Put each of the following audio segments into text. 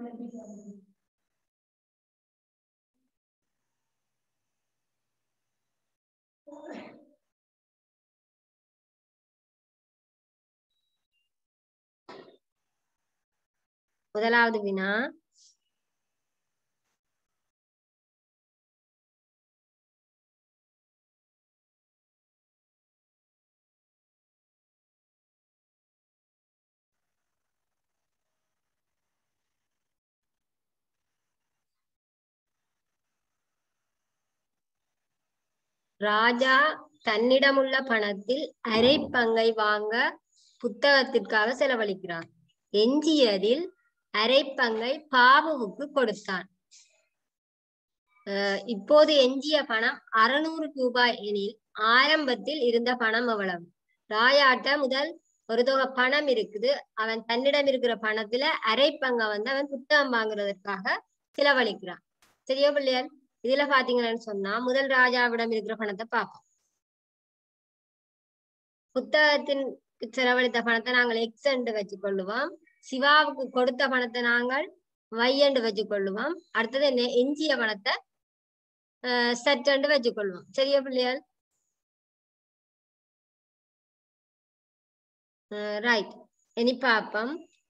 முதலாவது வினா ராஜா தன்னிடமுள்ள பணத்தில் அரை பங்கை வாங்க புத்தகத்திற்காக செலவழிக்கிறான் எஞ்சியதில் அரை பங்கை பாபுவுக்கு கொடுத்தான் அஹ் இப்போது எஞ்சிய பணம் அறுநூறு ரூபாய் எனில் ஆரம்பத்தில் இருந்த பணம் எவ்வளவு ராயாட்ட முதல் ஒரு தொகை பணம் இருக்குது அவன் தன்னிடம் இருக்கிற பணத்துல அரை பங்கை வந்து அவன் புத்தகம் வாங்குறதற்காக செலவழிக்கிறான் சரியா பிள்ளையார் இதுல பாத்தீங்கன்னு சொன்னா முதல் ராஜாவிடம் இருக்கிற பணத்தை பார்ப்போம் புத்தகத்தின் செலவழித்த பணத்தை நாங்கள் எக்ஸ் என்று வச்சுக்கொள்ளுவோம் சிவாவுக்கு கொடுத்த பணத்தை நாங்கள் y என்று வச்சுக்கொள்ளுவோம் அடுத்தது என்ன எஞ்சிய பணத்தை செட் என்று வச்சுக்கொள்வோம் சரியா பிள்ளையார் ரைட் இனி பாப்போம்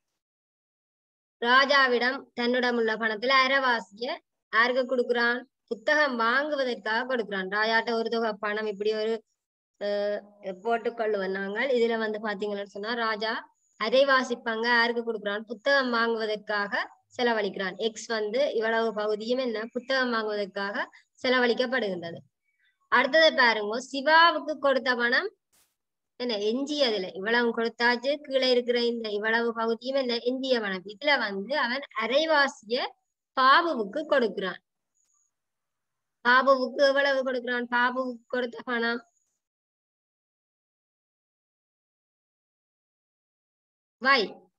ராஜாவிடம் தன்னிடம் உள்ள பணத்துல அரைவாசிய யாருக்கு கொடுக்குறான் புத்தகம் வாங்குவதற்காக கொடுக்குறான் ராஜாட்ட ஒரு தொகை பணம் இப்படி ஒரு அஹ், போட்டுக்கொள்ளுவோம் நாங்கள் இதுல வந்து பாத்தீங்கன்னு சொன்னா ராஜா அரைவாசி பங்க யாருக்கு கொடுக்குறான் புத்தகம் வாங்குவதற்காக செலவழிக்கிறான் எக்ஸ் வந்து இவ்வளவு பகுதியும் என்ன புத்தகம் வாங்குவதற்காக செலவழிக்கப்படுகின்றது அடுத்தது பாருங்க சிவாவுக்கு கொடுத்த பணம் என்ன எஞ்சியதுல இவ்வளவு கொடுத்தாச்சு கீழே இருக்கிற இந்த இவ்வளவு பகுதியும் என்ன எஞ்சிய பணம் இதுல வந்து அவன் அரைவாசிய பாபுவுக்கு கொடுக்கிறான் பாபுவுக்கு எவ்வளவு கொடுக்கிறான் பாபுவுக்கு கொடுத்த பணம் வை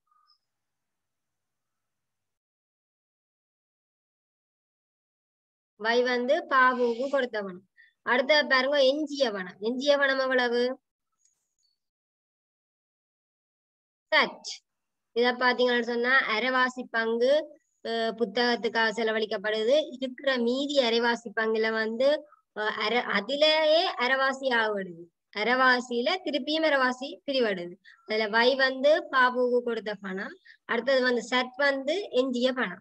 வை வந்து பாபுவுக்கு கொடுத்த பணம் அடுத்த பாருங்க எஞ்சிய பணம் எஞ்சிய பணம் எவ்வளவு சச் இத பாத்தீங்கன்னு சொன்னா அரைவாசி பங்கு அஹ், புத்தகத்துக்காக செலவழிக்கப்படுது இருக்கிற மீதி அரைவாசி பங்குல வந்து அஹ், அரை அதிலேயே அரைவாசி ஆகிடுது அரைவாசியில திருப்பியும் அரைவாசி பிரிவடுது அதுல வை வந்து பாபுவுக்கு கொடுத்த பணம் அடுத்தது வந்து சட் வந்து எஞ்சிய பணம்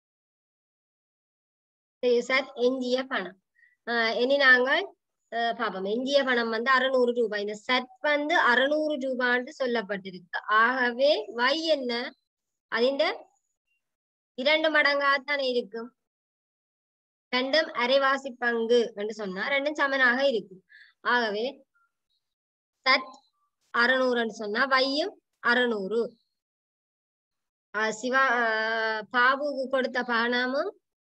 சரி, சட் எஞ்சிய பணம் ஆஹ் இனி நாங்கள் ஆஹ் பார்ப்போம் எஞ்சிய பணம் வந்து அறுநூறு ரூபாய் இந்த சட் வந்து அறுநூறு ரூபான்னு சொல்லப்பட்டிருக்கு ஆகவே வை என்ன அதிண்ட இரண்டு மடங்காத்தானே இருக்கும் ரெண்டும் அரைவாசி பங்கு என்று சொன்னா ரெண்டும் சமனாக இருக்கும் ஆகவே சட் அறுநூறுன்னு சொன்னா வையும் அறுநூறு ஆஹ் சிவா ஆஹ் பாபுவுக்கு கொடுத்த பணமும்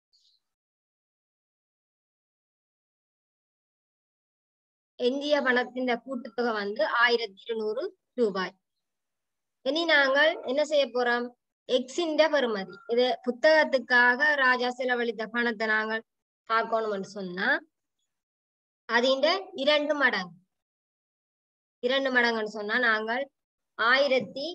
எஞ்சிய பணத்தின் கூட்டுத்தொகை வந்து ஆயிரத்தி இருநூறு ரூபாய் இனி நாங்கள் என்ன செய்ய போறோம் எக்ஸின் பெறுமதி இது புத்தகத்துக்காக ராஜா செலவழித்த பணத்தை நாங்கள் பார்க்கணும்னு சொன்னா அதிண்ட இரண்டு மடங்கு இரண்டு மடங்குன்னு சொன்னா நாங்கள் ஆயிரத்தி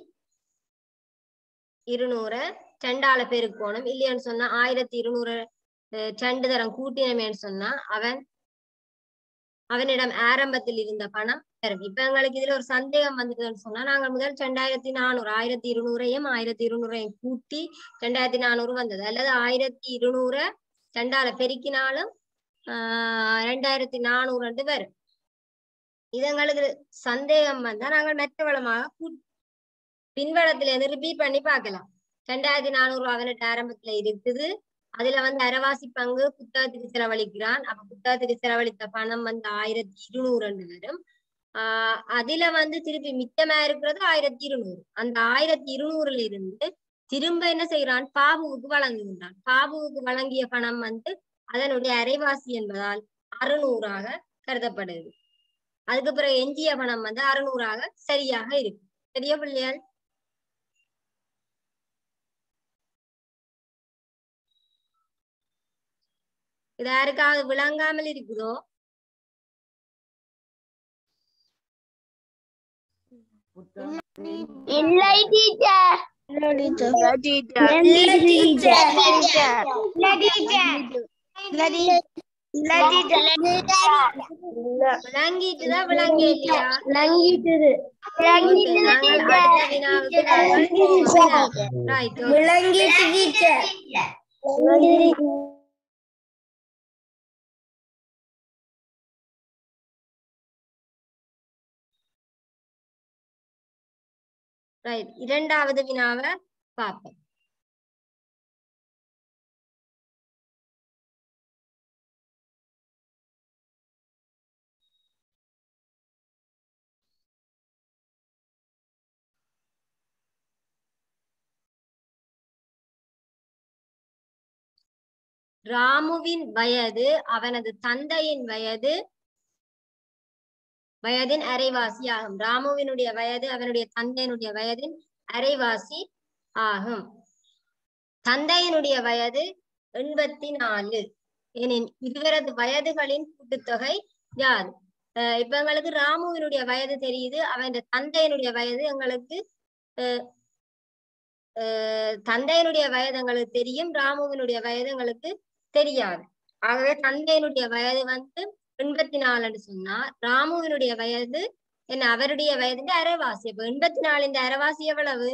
இருநூற ரெண்டால பெருக்கணும் இல்லையான்னு சொன்னா ஆயிரத்தி இருநூறு அஹ், ரெண்டு தரம் கூட்டினமேன்னு சொன்னா அவன் அவனிடம் ஆரம்பத்தில் இருந்த பணம் பெறும் இப்ப எங்களுக்கு இதுல ஒரு சந்தேகம் வந்துட்டுன்னு சொன்னா நாங்க முதல் ரெண்டாயிரத்தி நானூறு ஆயிரத்தி இருநூறையும் ஆயிரத்தி இருநூறையும் கூட்டி ரெண்டாயிரத்தி நானூறு வந்தது அல்லது ஆயிரத்தி இருநூற ரெண்டால பெருக்கினாலும் ஆஹ் ரெண்டாயிரத்தி நானூறு ரெண்டு வரும் இது எங்களுக்கு சந்தேகம் வந்தா நாங்கள் மெத்த வளமாக கூ- பின்வளத்துல இருந்து ரிப்பீட் பண்ணி பார்க்கலாம் ரெண்டாயிரத்தி நானூறு அவனிட்ட ஆரம்பத்துல இருக்குது அதுல வந்து அரைவாசி பங்கு புத்தகத்துக்கு செலவழிக்கிறான் அப்ப புத்தகத்துக்கு செலவழித்த பணம் வந்து ஆயிரத்தி இருநூறு வரும் ஆஹ் அதுல வந்து திருப்பி மிச்சமா இருக்கிறது ஆயிரத்தி இருநூறு அந்த ஆயிரத்தி இருநூறுல இருந்து திரும்ப என்ன செய்யறான் பாபுவுக்கு வழங்குகின்றான் பாபுவுக்கு வழங்கிய பணம் வந்து அதனுடைய அரைவாசி என்பதால் அறுநூறாக கருதப்படுது அதுக்கு பிறகு எஞ்சிய பணம் வந்து அறுநூறாக சரியாக இருக்கு சரியா பிள்ளையார் இது யாருக்காவது விளங்காமல் இருக்குதோ இல்லை டீச்சர் விளங்கிட்டுதான் விளங்கி இல்லையா விளங்கிட்டது Okay, நாங்கள் அடுத்த வினாவுக்கு நாங்கள் போவோம். Right, okay. விளங்கிட்டு டீச்சர் Right. இரண்டாவது வினாவை பார்ப்போம் ராமுவின் வயது அவனது தந்தையின் வயது வயதின் அரைவாசி ஆகும் ராமுவினுடைய வயது அவனுடைய தந்தையினுடைய வயதின் அரைவாசி ஆகும் தந்தையினுடைய வயது எண்பத்தி நாலு எனின் இருவரது வயதுகளின் கூட்டுத்தொகை யாது அஹ் இப்ப எங்களுக்கு ராமுவினுடைய வயது தெரியுது அவன் தந்தையினுடைய வயது எங்களுக்கு அஹ் அஹ் தந்தையினுடைய வயது எங்களுக்கு தெரியும் ராமுவினுடைய வயது எங்களுக்கு தெரியாது ஆகவே தந்தையினுடைய வயது வந்து எண்பத்தி நாலுன்னு சொன்னா ராமுவினுடைய வயது என்ன அவருடைய வயதுന്റെ அரைவாசி அப்ப எண்பத்தி நாலிന്റെ அரைவாசி எவ்வளவு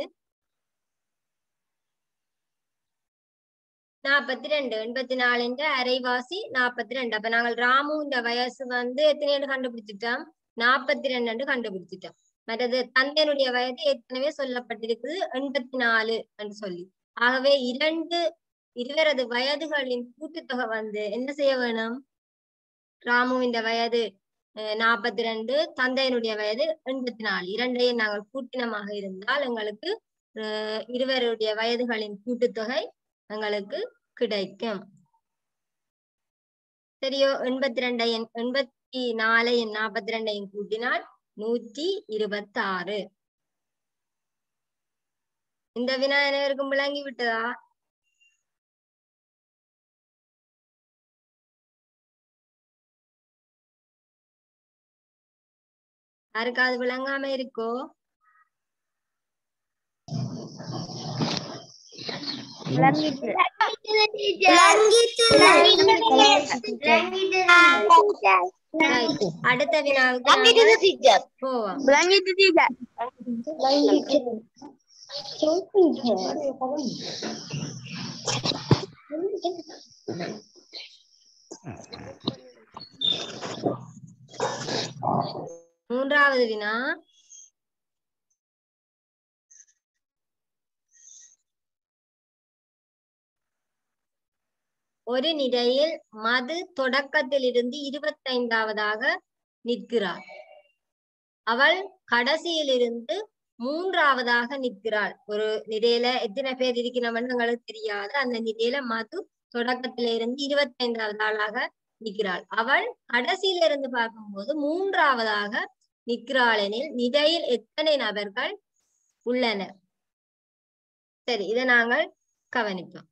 நாற்பத்தி ரெண்டு எண்பத்தி நாலிന്റെ அரைவாசி நாற்பத்தி ரெண்டு அப்ப நாங்கள் ராமுவிന്റെ வயசு வந்து எத்தனைன்னு கண்டுபிடிச்சிட்டோம் நாற்பத்தி ரெண்டு கண்டுபிடிச்சிட்டோம் மற்றது தந்தையினுடைய வயது ஏற்கனவே சொல்லப்பட்டிருக்குது எண்பத்தி நாலு என்று சொல்லி ஆகவே இரண்டு இருவரது வயதுகளின் கூட்டுத்தொகை வந்து என்ன செய்ய வேணும் ராமுவின் வயது நாற்பத்தி ரெண்டு தந்தையினுடைய வயது எண்பத்தி நாலு இரண்டையும் நாங்கள் கூட்டினமாக இருந்தால் எங்களுக்கு அஹ், இருவருடைய வயதுகளின் கூட்டுத்தொகை எங்களுக்கு கிடைக்கும் சரியோ எண்பத்தி ரெண்டையும் எண்பத்தி நாலையும் நாற்பத்தி ரெண்டையும் கூட்டினால் நூற்றி இருபத்தி ஆறு இந்த வினா அனைவருக்கும் விளங்கி விட்டதா யாருக்காவது விளங்காம இருக்கோ Right. அடுத்த வினாவுக்கு நாங்கள் போவோம் மூன்றாவது வினா ஒரு நிலையில் மது தொடக்கத்திலிருந்து இருபத்தைந்தாவதாக நிற்கிறாள் அவள் கடைசியிலிருந்து மூன்றாவதாக நிற்கிறாள் ஒரு நிலையில எத்தனை பேர் இருக்கிறவன்னு எங்களுக்கு தெரியாது அந்த நிலையில மது தொடக்கத்தில இருந்து இருபத்தைந்தாவது ஆளாக நிற்கிறாள் அவள் கடைசியில இருந்து பார்க்கும்போது மூன்றாவதாக நிற்கிறாள் எனில் நிலையில் எத்தனை நபர்கள் உள்ளனர் சரி இதை நாங்கள் கவனிப்போம்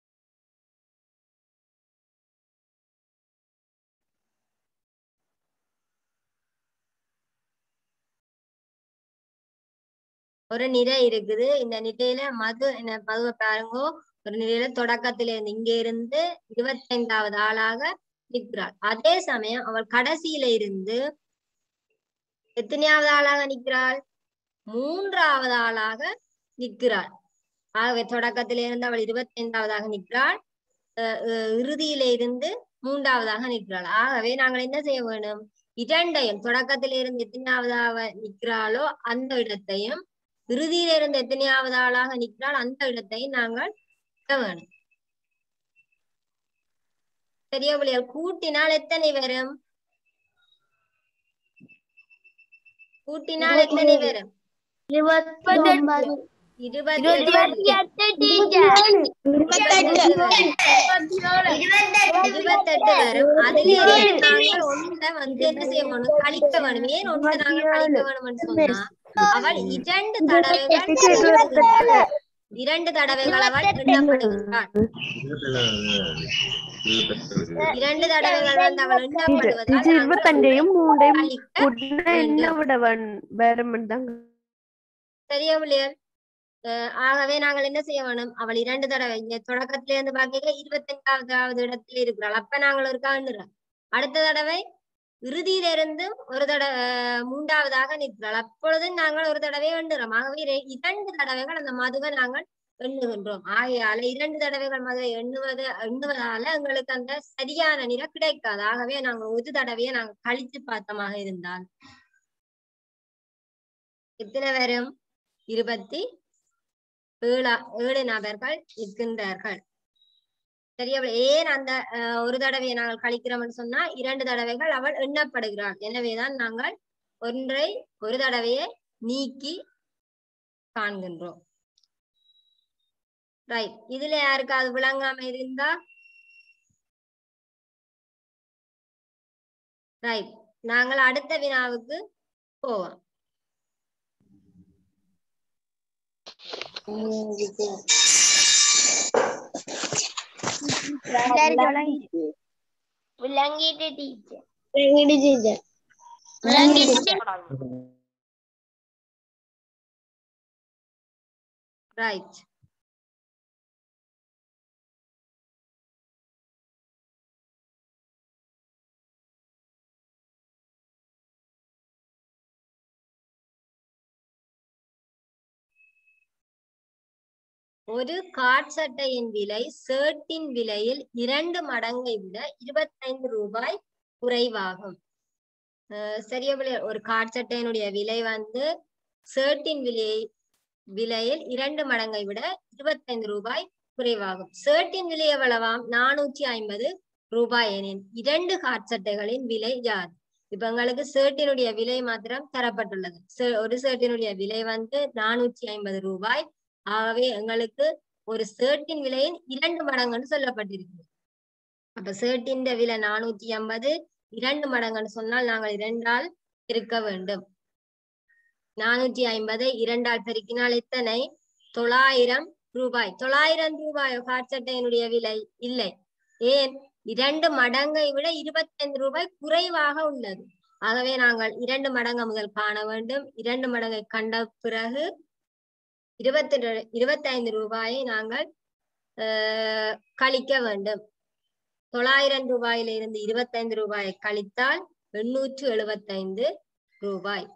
ஒரு நிறை இருக்குது இந்த நிலையில மது என்ன மதுவை பாருங்கோ ஒரு நிலையில தொடக்கத்துல இருந்து இங்க இருந்து இருபத்தைந்தாவது ஆளாக நிற்கிறாள் அதே சமயம் அவள் கடைசியில இருந்து எத்தனையாவது ஆளாக நிற்கிறாள் மூன்றாவது ஆளாக நிற்கிறாள் ஆகவே தொடக்கத்தில இருந்து அவள் இருபத்தைந்தாவதாக நிற்கிறாள் அஹ் அஹ் இறுதியில இருந்து மூன்றாவதாக நிற்கிறாள் ஆகவே நாங்கள் என்ன செய்ய வேணும் இரண்டையும் தொடக்கத்தில இருந்து எத்தனையாவதாக நிற்கிறாளோ அந்த இடத்தையும் இறுதியில இருந்து எத்தனையாவது ஆளாக நிற்கிறாள் அந்த இடத்தையும் நாங்கள் கூட்ட வேணும் பெரிய பிள்ளைகள் கூட்டினால் எத்தனை வரும் கூட்டினால் எத்தனை வரும் இருபத்தி இருபத்தெட்டு வரும் அதுல இருந்து நாங்கள் ஒன்றை வந்து என்ன செய்ய வேணும் கழிக்க வேணும் ஏன் ஒன்றை நாங்கள் கழிக்க வேணும்னு சொன்னா அவள் இரண்டு தடவைகள் எண்ணப்படுகிறாள். இரண்டு தடவைகள் அவள் எண்ணப்படுகிறாள் இரண்டு தடவைகள் வந்து அவள் எண்ணப்படுவதால் நாங்கள் இருபத்தஞ்சையும் மூண்டையும் கழிக்க கூட்டினா என்ன வேண்டும். விட வரும் தான் சரியா பிள்ளையர் அஹ் ஆகவே நாங்கள் என்ன செய்ய வேணும் அவள் இரண்டு தடவை இங்க தொடக்கத்துல இருந்து பாக்க இருபத்தஞ்சாவது இடத்துல இருக்கிறாள் அப்ப நாங்கள் இருக்கா எண்ணுறோம் அடுத்த தடவை இறுதியில இருந்தும் ஒரு தடவை மூன்றாவதாக நிற்கிறாள் அப்பொழுது நாங்கள் ஒரு தடவை எண்ணுறோம் ஆகவே இர- இரண்டு தடவைகள் அந்த மதுவை நாங்கள் எண்ணுகின்றோம் ஆகையால இரண்டு தடவைகள் மதுவை எண்ணுவது எண்ணுவதால எங்களுக்கு அந்த சரியான நிலை கிடைக்காது ஆகவே நாங்கள் ஒரு தடவையை நாங்கள் கழித்து பார்த்தமாக இருந்தால் எத்தனை வரும் இருபத்தி ஏழா ஏழு நபர்கள் இருக்கின்றார்கள் சரியா ஏன் அந்த அஹ், ஒரு தடவையை நாங்கள் கழிக்கிறோம்னு சொன்னா இரண்டு தடவைகள் அவள் எண்ணப்படுகிறாள் எனவேதான் நாங்கள் ஒன்றை ஒரு தடவையை நீக்கி காண்கின்றோம் ரைட் இதுல யாருக்காவது விளங்காம இருந்தா ரைட் நாங்கள் அடுத்த வினாவுக்கு போவோம் விளங்கிட்டு டீச்சர் ரைட் ஒரு காட் சட்டையின் விலை ஷர்ட்டின் விலையில் இரண்டு மடங்கை விட இருபத்தைந்து ரூபாய் குறைவாகும் அஹ் சரியா பிள்ளை ஒரு காட் சட்டையினுடைய விலை வந்து ஷர்ட்டின் விலை விலையில் இரண்டு மடங்கை விட இருபத்தைந்து ரூபாய் குறைவாகும் ஷர்ட்டின் விலை எவ்வளவாம் நானூற்றி ஐம்பது ரூபாய் எனின் இரண்டு காட் சட்டைகளின் விலை யாது இப்ப எங்களுக்கு ஷர்ட்டினுடைய விலை மாத்திரம் தரப்பட்டுள்ளது Shirt- ஒரு ஷர்ட்டினுடைய விலை வந்து நானூற்றி ஐம்பது ரூபாய் ஆகவே எங்களுக்கு ஒரு ஷர்ட்டின் விலையின் இரண்டு மடங்குன்னு சொல்லப்பட்டிருக்கு அப்ப ஷர்ட்டின் விலை நானூத்தி ஐம்பது இரண்டு மடங்குன்னு சொன்னால் நாங்கள் இரண்டால் பெருக்க வேண்டும் நானூற்றி ஐம்பதை இரண்டால் பெருக்கினால் எத்தனை தொள்ளாயிரம் ரூபாய் தொள்ளாயிரம் ரூபாய் காட் சட்டையினுடைய விலை இல்லை ஏன் இரண்டு மடங்கை விட இருபத்தைந்து ரூபாய் குறைவாக உள்ளது ஆகவே நாங்கள் இரண்டு மடங்கு முதல் காண வேண்டும் இரண்டு மடங்கை கண்ட பிறகு இருபத்தி இருபத்தைந்து ரூபாயை நாங்கள் ஆஹ் கழிக்க வேண்டும் தொள்ளாயிரம் ரூபாயிலிருந்து இருபத்தைந்து ரூபாயை கழித்தால் எண்ணூற்று எழுபத்தைந்து ரூபாய்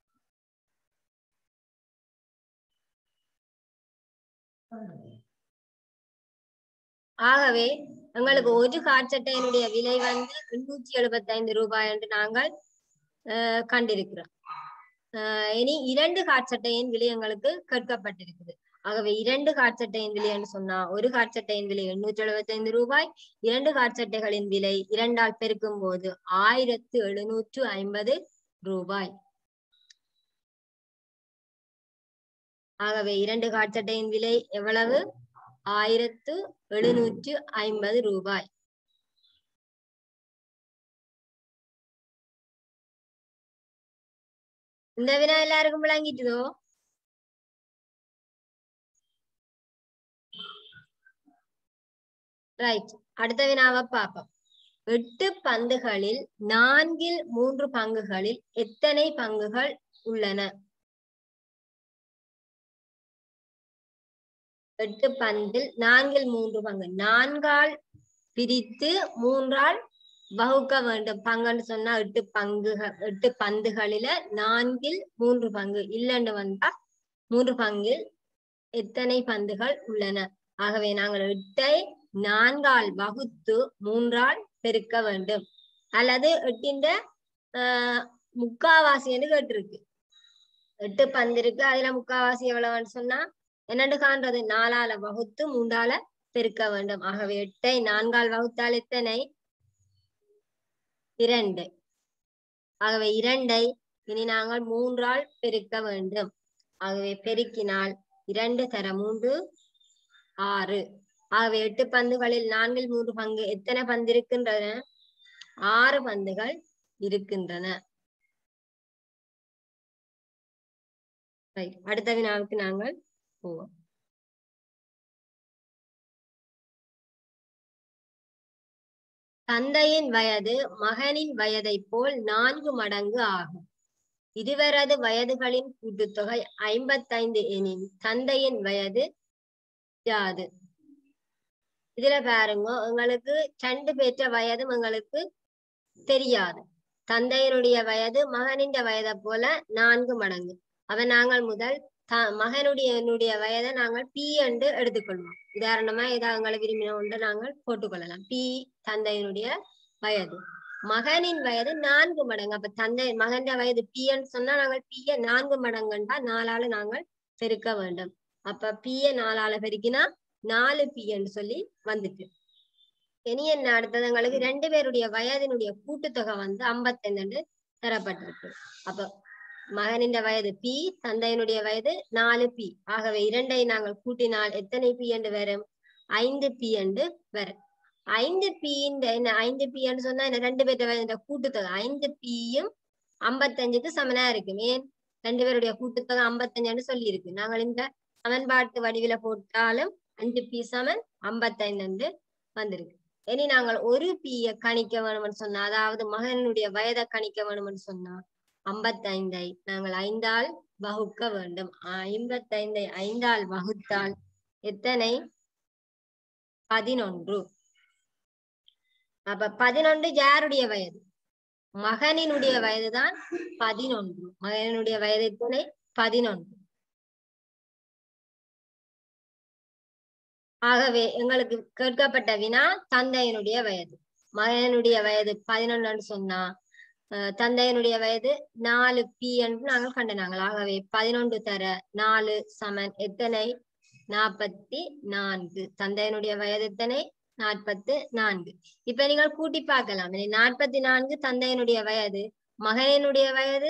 ஆகவே எங்களுக்கு ஒரு காட்சட்டையினுடைய விலை வந்து எண்ணூற்றி எழுபத்தைந்து ரூபாய் என்று நாங்கள் ஆஹ் கண்டிருக்கிறோம் ஆஹ் இனி இரண்டு காட்சட்டையின் விலை எங்களுக்கு கேட்கப்பட்டிருக்குது ஆகவே இரண்டு காட்சட்டையின் விலை என்று சொன்னா ஒரு காட்சட்டையின் விலை எண்ணூற்றி எழுபத்தைந்து ரூபாய் இரண்டு காட்சட்டைகளின் விலை இரண்டால் பெருக்கும் போது ஆயிரத்து எழுநூற்று ஐம்பது ரூபாய் ஆகவே இரண்டு காட்சட்டையின் விலை எவ்வளவு ஆயிரத்து எழுநூற்று ஐம்பது ரூபாய் இந்த வினா எல்லாருக்கும் விளங்கிட்டுதோ ரைட் அடுத்த வினாவை பார்ப்போம் எட்டு பந்துகளில் நான்கில் மூன்று பங்குகளில் எத்தனை பங்குகள் உள்ளன எட்டு பந்தில் நான்கில் மூன்று பங்கு நான்கால் பிரித்து மூன்றால் வகுக்க வேண்டும் பங்குன்னு சொன்னா எட்டு பங்குகள் எட்டு பந்துகளில நான்கில் மூன்று பங்கு இல்லைன்னு வந்தா மூன்று பங்கில் எத்தனை பந்துகள் உள்ளன ஆகவே நாங்கள் எட்டை நான்கால் வகுத்து மூன்றால் பெருக்க வேண்டும் அல்லது எட்டின்ற ஆஹ் முக்காவாசி என்று கேட்டிருக்கு எட்டு பந்து இருக்கு அதுல முக்காவாசி எவ்வளவுன்னு சொன்னா என்னண்டு காண்றது நாலால வகுத்து மூன்றால பெருக்க வேண்டும் ஆகவே எட்டை நான்கால் வகுத்தால் எத்தனை இரண்டு ஆகவே இரண்டை இனி நாங்கள் மூன்றால் பெருக்க வேண்டும் ஆகவே பெருக்கினால் இரண்டு தர மூன்று ஆறு ஆகவே எட்டு பந்துகளில் நான்கில் மூன்று பங்கு எத்தனை பந்து இருக்கின்றன ஆறு பந்துகள் இருக்கின்றன Right. அடுத்த வினாவுக்கு நாங்கள் போவோம் தந்தையின் வயது மகனின் வயதை போல் நான்கு மடங்கு ஆகும் இருவரது வயதுகளின் கூட்டுத்தொகை ஐம்பத்தைந்து எனின் தந்தையின் வயது யாது இதுல பாருங்க உங்களுக்கு ரெண்டு பேற்ற வயதும் எங்களுக்கு தெரியாது தந்தையினுடைய வயது மகனின் வயதை போல நான்கு மடங்கு அவன் நாங்கள் முதல் த மகனுடைய என்னுடைய வயதை நாங்கள் பி என்று எடுத்துக்கொள்வோம் உதாரணமா ஏதாவது எங்களை விரும்பின ஒன்று நாங்கள் போட்டுக்கொள்ளலாம் பி தந்தையினுடைய வயது மகனின் வயது நான்கு மடங்கு அப்ப தந்தை மகன் வயது பின்னு சொன்னா நாங்கள் பிய நான்கு மடங்குண்டா நாலால நாங்கள் பெருக்க வேண்டும் அப்ப பிய நாலால பெருக்கினா நாலு பின்னு சொல்லி வந்துட்டு இனி என்ன அடுத்தது எங்களுக்கு ரெண்டு பேருடைய வயதினுடைய கூட்டுத்தொகை வந்து ஐம்பத்தைந்து தரப்பட்டிருக்கு அப்ப மகனின் வயது பி தந்தையினுடைய வயது நாலு பி ஆகவே இரண்டை நாங்கள் கூட்டினால் எத்தனை பி என்று வரும் ஐந்து பி என்று வரும் ஐந்து பி இந்த என்ன ஐந்து பி என்று சொன்னா என்ன ரெண்டு பேர்ட்ட வயது கூட்டுத்தொகை ஐந்து பியும் ஐம்பத்தஞ்சுக்கு சமனா இருக்கும் ஏன் ரெண்டு பேருடைய கூட்டுத்தொகை ஐம்பத்தஞ்சுன்னு சொல்லி இருக்கு நாங்கள் இந்த சமன்பாட்டு வடிவில போட்டாலும் அஞ்சு பி சமன் ஐம்பத்தைந்து வந்திருக்கு இனி நாங்கள் ஒரு பிய கணிக்க வேணும்னு சொன்னா அதாவது மகனுடைய வயதை கணிக்க வேணும்னு சொன்னா ஐம்பத்தைந்தை நாங்கள் ஐந்தால் வகுக்க வேண்டும் ஐம்பத்தைந்தை ஐந்தால் வகுத்தால் எத்தனை பதினொன்று அப்ப பதினொன்று யாருடைய வயது மகனினுடைய வயதுதான் பதினொன்று மகனுடைய வயது எத்தனை பதினொன்று ஆகவே எங்களுக்கு கேட்கப்பட்ட வினா தந்தையனுடைய வயது மகனுடைய வயது பதினொன்னு சொன்னா தந்தையனுடைய வயது நாலு பி என்று நாங்கள் கண்டனாங்கள் ஆகவே பதினொன்று தர நாலு சமன் எத்தனை நாற்பத்தி நான்கு தந்தையனுடைய வயது எத்தனை நாற்பத்து நான்கு இப்ப நீங்கள் கூட்டி பார்க்கலாம் நாற்பத்தி நான்கு தந்தையனுடைய வயது மகனினுடைய வயது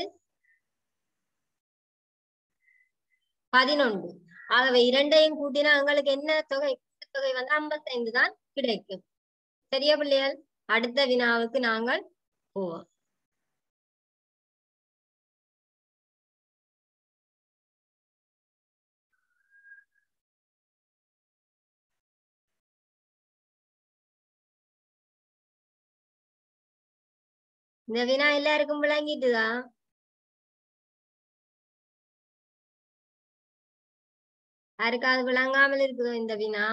பதினொன்று ஆகவே இரண்டையும் கூட்டினா உங்களுக்கு என்ன தொகை தொகை வந்து ஐம்பத்தைந்து தான் கிடைக்கும் சரியா பிள்ளைகள் அடுத்த வினாவுக்கு நாங்கள் போவோம் இந்த வினா எல்லாருக்கும் விளங்கிட்டுதா யாருக்காவது விளங்காமல் இருக்குதோ இந்த வினா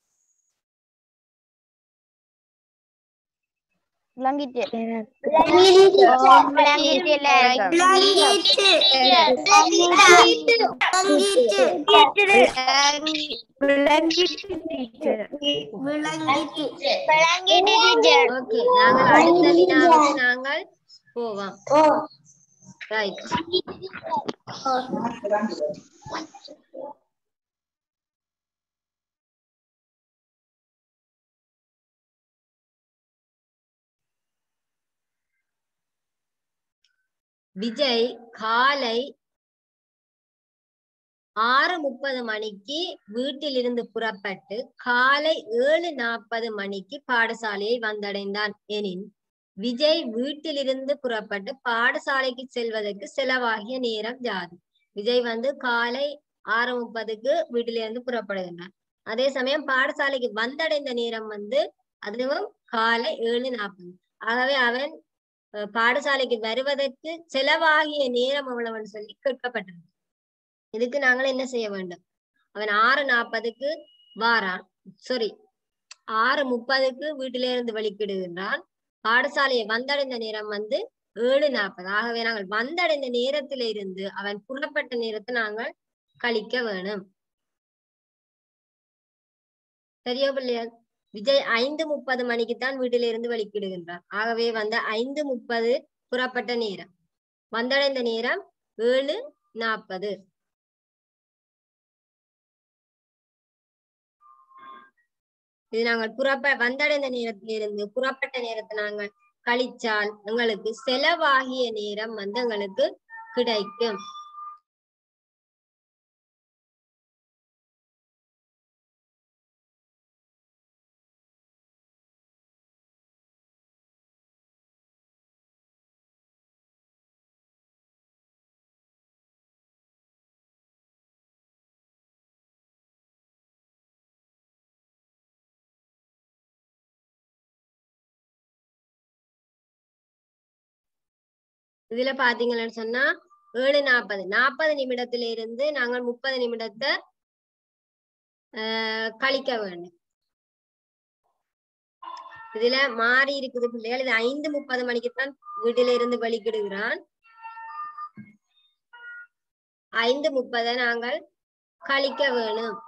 விளங்கிட்டு ஓகே நாங்கள் அடுத்த வினாவுக்கு நாங்கள் போவோம் ரைட் விஜய் காலை ஆறு முப்பது மணிக்கு வீட்டிலிருந்து புறப்பட்டு காலை ஏழு நாற்பது மணிக்கு பாடசாலையை வந்தடைந்தான் எனின் விஜய் வீட்டிலிருந்து புறப்பட்டு பாடசாலைக்கு செல்வதற்கு செலவாகிய நேரம் யாது விஜய் வந்து காலை ஆறு முப்பதுக்கு வீட்டிலிருந்து புறப்படுகின்றான் அதே சமயம் பாடசாலைக்கு வந்தடைந்த நேரம் வந்து அதுவும் காலை ஏழு நாற்பது ஆகவே அவன் பாடசாலைக்கு வருவதற்கு செலவாகிய நேரம் எவ்வளவுன்னு சொல்லி கேட்கப்பட்டிருக்கு இதுக்கு நாங்கள் என்ன செய்ய வேண்டும் அவன் ஆறு நாற்பதுக்கு வாரான் சாரி ஆறு முப்பதுக்கு வீட்டில இருந்து வெளிக்கிடுகின்றான் பாடசாலையை வந்தடைந்த நேரம் வந்து ஏழு நாற்பது ஆகவே நாங்கள் வந்தடைந்த நேரத்தில இருந்து அவன் புறப்பட்ட நேரத்தை நாங்கள் கழிக்க வேணும் சரியா பிள்ளையார் விஜய் ஐந்து முப்பது மணிக்கு தான் வீட்டில இருந்து வெளிக்கிடுகின்றார் ஆகவே வந்த ஐந்து முப்பது புறப்பட்ட நேரம் வந்தடைந்த நேரம் ஏழு நாற்பது இது நாங்கள் புறப்ப வந்தடைந்த நேரத்திலிருந்து புறப்பட்ட நேரத்தை நாங்கள் கழிச்சால் எங்களுக்கு செலவாகிய நேரம் வந்து எங்களுக்கு கிடைக்கும் இதுல பாத்தீங்கன்னு சொன்னா ஏழு நாற்பது நாற்பது நிமிடத்தில இருந்து நாங்கள் முப்பது நிமிடத்தை ஆஹ் கழிக்க வேண்டும் இதுல மாறி இருக்குது பிள்ளைகள் இது ஐந்து முப்பது மணிக்கு தான் வீட்டில இருந்து வெளிக்கிடுகிறான் ஐந்து முப்பதை நாங்கள் கழிக்க வேணும்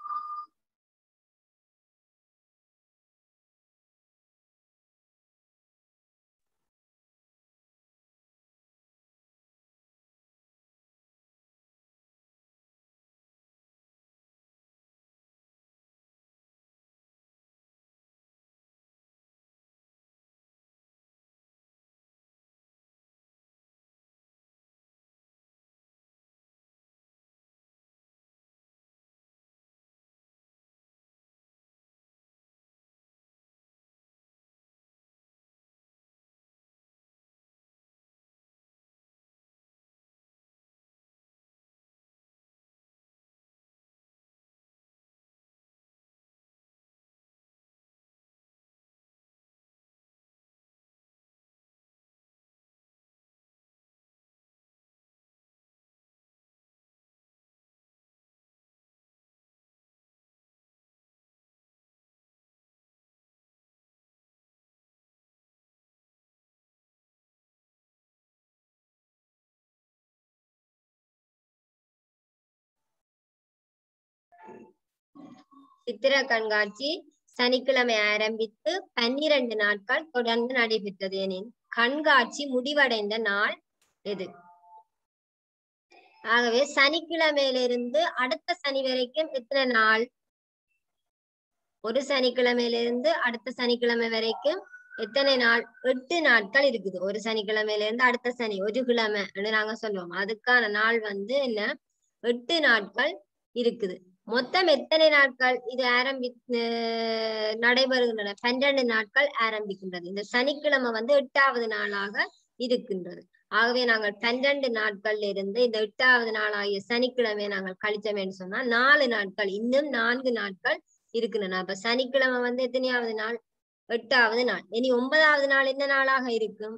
சித்திர கண்காட்சி சனிக்கிழமை ஆரம்பித்து பன்னிரண்டு நாட்கள் தொடர்ந்து நடைபெற்றது எனின் கண்காட்சி முடிவடைந்த நாள் எது ஆகவே சனிக்கிழமையிலிருந்து அடுத்த சனி வரைக்கும் எத்தனை நாள் ஒரு சனிக்கிழமையிலிருந்து அடுத்த சனிக்கிழமை வரைக்கும் எத்தனை நாள் எட்டு நாட்கள் இருக்குது ஒரு சனிக்கிழமையில இருந்து அடுத்த சனி ஒரு கிழமை நாங்க சொல்லுவோம் அதுக்கான நாள் வந்து என்ன எட்டு நாட்கள் இருக்குது மொத்தம் எத்தனை நாட்கள் இது ஆரம்பி அஹ் நடைபெறுகின்றன பன்னிரண்டு நாட்கள் ஆரம்பிக்கின்றது இந்த சனிக்கிழமை வந்து எட்டாவது நாளாக இருக்கின்றது ஆகவே நாங்கள் பன்னிரண்டு நாட்கள்ல இருந்து இந்த எட்டாவது நாளாகிய சனிக்கிழமை நாங்கள் கழிச்சோம் சொன்னா நாலு நாட்கள் இன்னும் நான்கு நாட்கள் இருக்கின்றன அப்ப சனிக்கிழமை வந்து எத்தனையாவது நாள் எட்டாவது நாள் இனி ஒன்பதாவது நாள் என்ன நாளாக இருக்கும்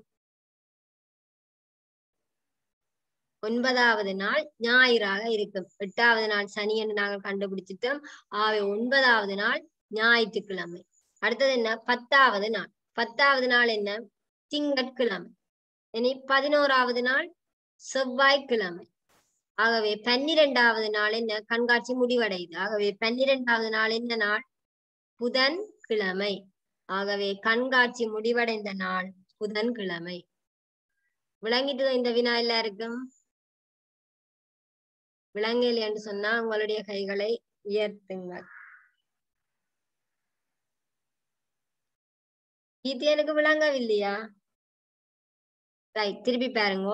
ஒன்பதாவது நாள் ஞாயிறாக இருக்கும் எட்டாவது நாள் சனி என்று நாங்கள் கண்டுபிடிச்சிட்டோம் ஆகவே ஒன்பதாவது நாள் ஞாயிற்றுக்கிழமை அடுத்தது என்ன பத்தாவது நாள் பத்தாவது நாள் என்ன திங்கட்கிழமை இனி பதினோராவது நாள் செவ்வாய்க்கிழமை ஆகவே பன்னிரெண்டாவது நாள் என்ன கண்காட்சி முடிவடையுது ஆகவே பன்னிரெண்டாவது நாள் என்ன நாள் புதன் கிழமை ஆகவே கண்காட்சி முடிவடைந்த நாள் புதன்கிழமை விளங்கிட்டு இந்த வினா எல்லாருக்கும் விளங்கல் என்று சொன்னா உங்களுடைய கைகளை உயர்த்துங்கள் இது எனக்கு விளங்கவில்லையா ரைட் திருப்பி பாருங்க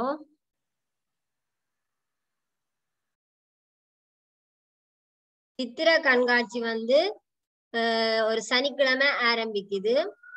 சித்திர கண்காட்சி வந்து அஹ், ஒரு சனிக்கிழமை ஆரம்பிக்குது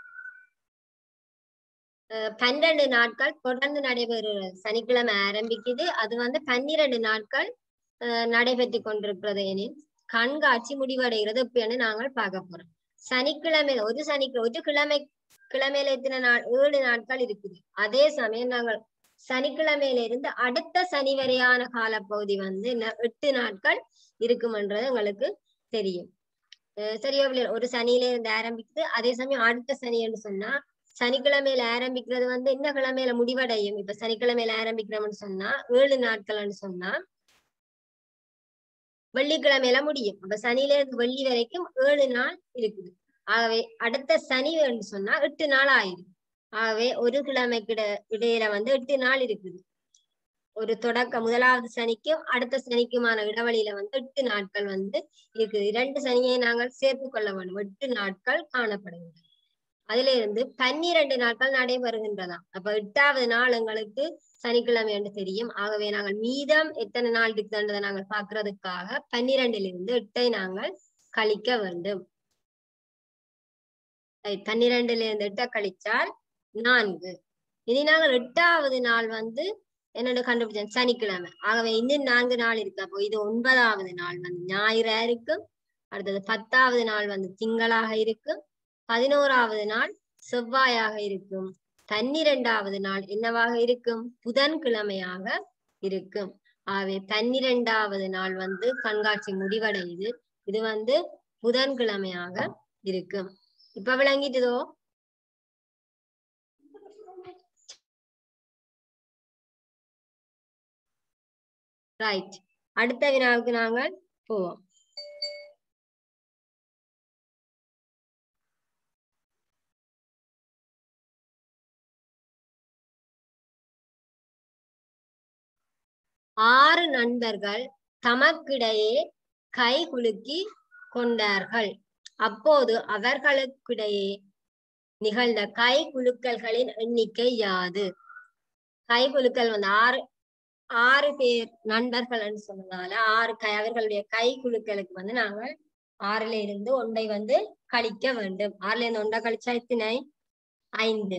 அஹ், பன்னிரண்டு நாட்கள் தொடர்ந்து நடைபெறுகிறது சனிக்கிழமை ஆரம்பிக்குது அது வந்து பன்னிரண்டு நாட்கள் அஹ், நடைபெற்று கொண்டிருக்கிறது எனில் கண்காட்சி முடிவடைகிறது இப்பன்னு நாங்கள் பார்க்க போறோம் சனிக்கிழமை ஒரு சனிக்கிழமை ஒரு கிழமை கிழமையில எத்தனை நாள் ஏழு நாட்கள் இருக்குது அதே சமயம் நாங்கள் சனிக்கிழமையில இருந்து அடுத்த சனி வரையான காலப்பகுதி வந்து ந- எட்டு நாட்கள் இருக்கும்ன்றது உங்களுக்கு தெரியும் அஹ் சரியா பிள்ளைகளா? ஒரு சனியில இருந்து ஆரம்பிக்குது அதே சமயம் அடுத்த சனி என்று சொன்னா சனிக்கிழமையில ஆரம்பிக்கிறது வந்து என்ன கிழமையில முடிவடையும் இப்ப சனிக்கிழமையில ஆரம்பிக்கிறோம்னு சொன்னா ஏழு நாட்கள்னு சொன்னா வெள்ளிக்கிழமையில முடியும் அப்ப சனியில இருந்து வெள்ளி வரைக்கும் ஏழு நாள் இருக்குது ஆகவே அடுத்த சனி என்று சொன்னா எட்டு நாள் ஆயிடும் ஆகவே ஒரு கிழமைக்கு இட- இடையில வந்து எட்டு நாள் இருக்குது ஒரு தொடக்க முதலாவது சனிக்கும் அடுத்த சனிக்குமான இடைவெளியில வந்து எட்டு நாட்கள் வந்து இருக்குது இரண்டு சனியை நாங்கள் சேர்த்து கொள்ள வேண்டும் எட்டு நாட்கள் காணப்படுகின்றன அதுல இருந்து பன்னிரண்டு நாட்கள் நடைபெறுகின்றதாம் அப்ப எட்டாவது நாள் எங்களுக்கு சனிக்கிழமை என்று தெரியும் ஆகவே நாங்கள் மீதம் எத்தனை நாள் இருக்குன்றதை நாங்கள் பார்க்கிறதுக்காக பன்னிரண்டில் இருந்து எட்டை நாங்கள் கழிக்க வேண்டும் Right, பன்னிரண்டுல இருந்து எட்டை கழிச்சால் நான்கு இனி நாங்கள் எட்டாவது நாள் வந்து என்னோட கண்டுபிடிச்சேன் சனிக்கிழமை ஆகவே இன்னும் நான்கு நாள் இருக்கு அப்போ இது ஒன்பதாவது நாள் வந்து ஞாயிறா இருக்கும் அடுத்தது பத்தாவது நாள் வந்து திங்களாக இருக்கும் பதினோராவது நாள் செவ்வாயாக இருக்கும் பன்னிரெண்டாவது நாள் என்னவாக இருக்கும் புதன்கிழமையாக இருக்கும் ஆகவே பன்னிரெண்டாவது நாள் வந்து கண்காட்சி முடிவடையுது இது வந்து புதன்கிழமையாக இருக்கும் இப்ப விளங்கிட்டுதோ ரைட் அடுத்த வினாவுக்கு நாங்கள் போவோம் ஆறு நண்பர்கள் தமக்கிடையே கை குலுக்கி கொண்டார்கள் அப்போது அவர்களுக்கிடையே நிகழ்ந்த கை குலுக்கல்களின் எண்ணிக்கை யாது கை குலுக்கல் வந்து ஆறு ஆறு பேர் நண்பர்கள்னு சொன்னதால ஆறு கை அவர்களுடைய கை குலுக்கலுக்கு வந்து நாங்கள் ஆறுல இருந்து ஒன்றை வந்து கழிக்க வேண்டும் ஆறுல இருந்து ஒன்றை கழிச்சா எத்தனை ஐந்து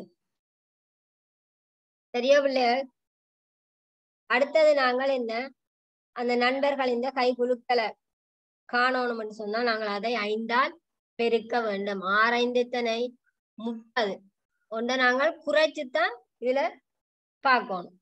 சரியா பிள்ளைகள் அடுத்தது நாங்கள் என்ன அந்த நண்பர்கள் இந்த கை குலுக்களை காணணும்னு சொன்னா நாங்கள் அதை ஐந்தால் பெருக்க வேண்டும் ஆறு ஐந்து எத்தனை முப்பது ஒன்றை நாங்கள் குறைச்சுத்தான் இதுல பார்க்கணும்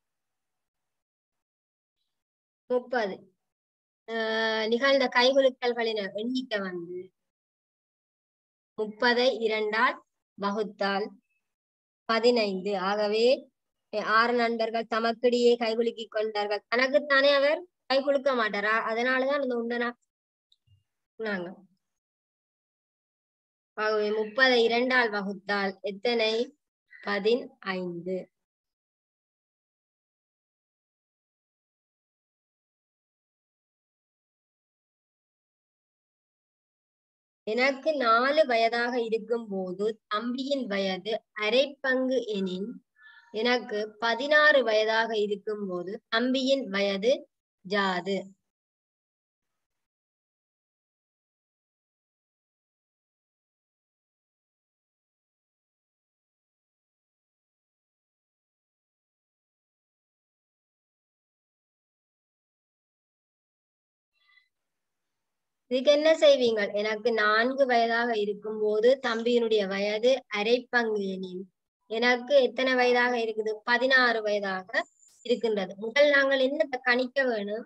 முப்பது ஆஹ் நிகழ்ந்த கைகுலுக்கல்களின் எண்ணிக்கை வந்து முப்பதை இரண்டால் வகுத்தால் பதினைந்து ஆகவே அஹ் ஆறு நண்பர்கள் தமக்கிடையே கைகுலுக்கி கொண்டார்கள் தனக்குத்தானே அவர் கை குலுக்க மாட்டாரா அதனாலதான் அந்த உண்டனா நாங்க ஆகவே முப்பதை இரண்டால் வகுத்தால் எத்தனை பதினைந்து எனக்கு நாலு வயதாக இருக்கும் போது தம்பியின் வயது அரை பங்கு எனின் எனக்கு பதினாறு வயதாக இருக்கும் போது தம்பியின் வயது ஜாது இதுக்கு என்ன செய்வீங்க எனக்கு நான்கு வயதாக இருக்கும் போது தம்பியினுடைய வயது அரை பங்கு எனின் எனக்கு எத்தனை வயதாக இருக்குது பதினாறு வயதாக இருக்கின்றது முதல் நாங்கள் என்னத்தை கணிக்க வேணும்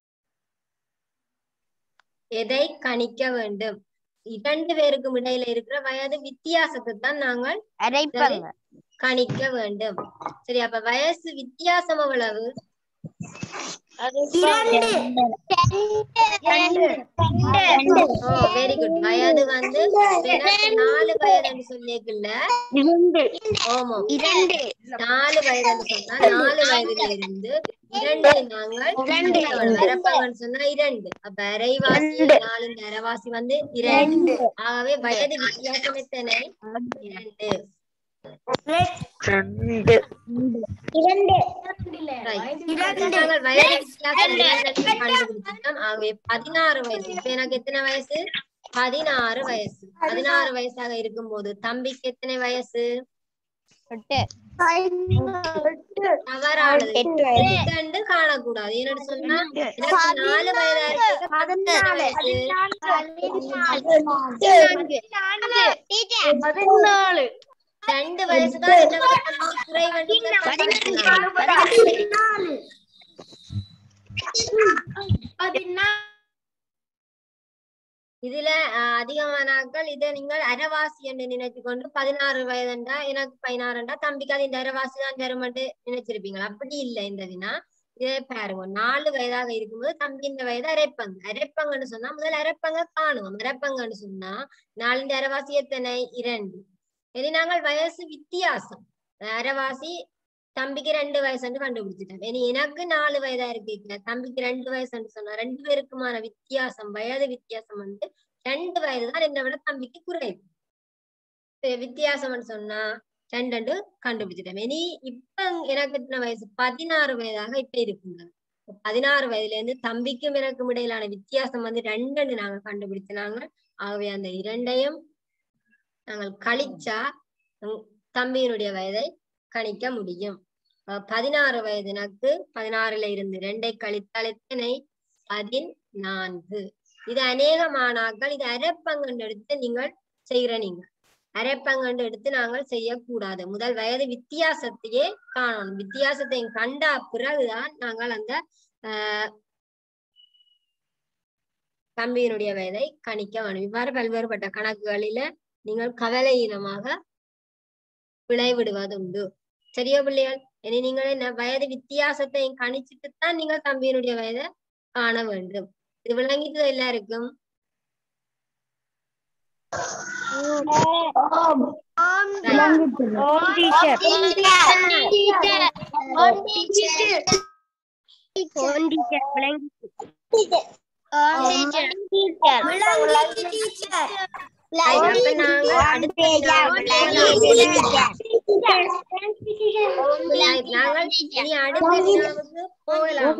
எதை கணிக்க வேண்டும் இரண்டு பேருக்கும் இடையில இருக்கிற வயது வித்தியாசத்தை தான் நாங்கள் அரைப்பங்க கணிக்க வேண்டும் சரி அப்ப வயசு வித்தியாசம் எவ்வளவு ஓ வெரி குட் வயது வந்து எனக்கு நாலு வயதுன்னு சொல்லியிருக்குல்ல ஆமா இரண்டு நாலு வயதுன்னு சொன்னா நாலு வயதுல இருந்து இரண்டு நாங்கள் வரப்பங்கன்னு சொன்னா இரண்டு அப்ப அரைவாசி நாலு அரைவாசி வந்து இரண்டு ஆகவே வயது வித்தியாசம் எத்தனை இரண்டு Right. இப்ப நாங்கள் வயது வித்தியாசம் இரண்டு கண்டுபிடிச்சிட்டோம் ஆகவே பதினாறு வயசு இப்ப எனக்கு எத்தனை வயசு பதினாறு வயசு பதினாறு வயசாக இருக்கும்போது தம்பிக்கு எத்தனை வயசு தவறானது எட்டு காணக்கூடாது என்னன்னு சொன்னா எனக்கு நாலு வயதா இருக்கு பதினாறு வயசு ரெண்டு வயசு தான் என்ன வந்து குறை வந்து இதுல அஹ், அதிகமான ஆட்கள் இதை நீங்கள் அரைவாசி என்று நினைச்சு கொண்டு பதினாறு வயதுண்டா எனக்கு பதினாறுண்டா தம்பிக்கு அது இந்த அரைவாசி தான் தருமட்டு நினைச்சிருப்பீங்க அப்படி இல்லை இந்த வினா இதே பாருங்க நாலு வயதாக இருக்கும்போது தம்பி இந்த வயது அரைப்பங்கு அரைப்பங்குன்னு சொன்னா முதல் அரைப்பங்க காணுவோம் அரைப்பங்குன்னு சொன்னா நாலு அரைவாசி எத்தனை இரண்டு இனி நாங்கள் வயசு வித்தியாசம் அரைவாசி தம்பிக்கு ரெண்டு வயசுன்னு கண்டுபிடிச்சிட்டோம் இனி எனக்கு நாலு வயதா இருக்கு தம்பிக்கு ரெண்டு வயசுன்னு சொன்னா ரெண்டு பேருக்குமான வித்தியாசம் வயது வித்தியாசம் வந்து ரெண்டு வயது தான் என்னை விட தம்பிக்கு குறைவு இப்ப வித்தியாசம்னு சொன்னா ரெண்டு ரெண்டு கண்டுபிடிச்சிட்டோம் இனி இப்ப எனக்கு எத்தனை வயசு பதினாறு வயதாக இப்ப இருக்குங்க இப்ப பதினாறு வயதுல இருந்து தம்பிக்கும் எனக்கும் இடையிலான வித்தியாசம் வந்து ரெண்டு ரெண்டு நாங்க கண்டுபிடிச்சினாங்க ஆகவே அந்த இரண்டையும் நாங்கள் கழிச்சா உம், தம்பியினுடைய வயதை கணிக்க முடியும் அஹ் பதினாறு வயது எனக்கு பதினாறுல இருந்து ரெண்டை கழித்தால் எத்தனை பதினான்கு இது அநேக மாணாக்கள் இது அரைப்பங்கன்னு எடுத்து நீங்கள் செய்கிற நீங்க அரைப்பங்கண்டு எடுத்து நாங்கள் செய்யக்கூடாது முதல் வயது வித்தியாசத்தையே காணணும் வித்தியாசத்தை கண்டா பிறகுதான் நாங்கள் அந்த ஆஹ் தம்பியினுடைய வயதை கணிக்க வேண்டும் இவ்வாறு பல்வேறுபட்ட கணக்குகளில நீங்கள் கவலையினமாக விளைவிடுவதுண்டு சரியா பிள்ளைகள் இனி நீங்கள் என்ன வயது வித்தியாசத்தை கணிச்சிட்டு தான் நீங்கள் தம்பியினுடைய வயதை காண வேண்டும் இது விளங்கிட்டு எல்லாருக்கும் Right, அப்ப நாங்க அடுத்த Right, நாங்கள் இனி அடுத்த வினாவுக்கு போகலாம்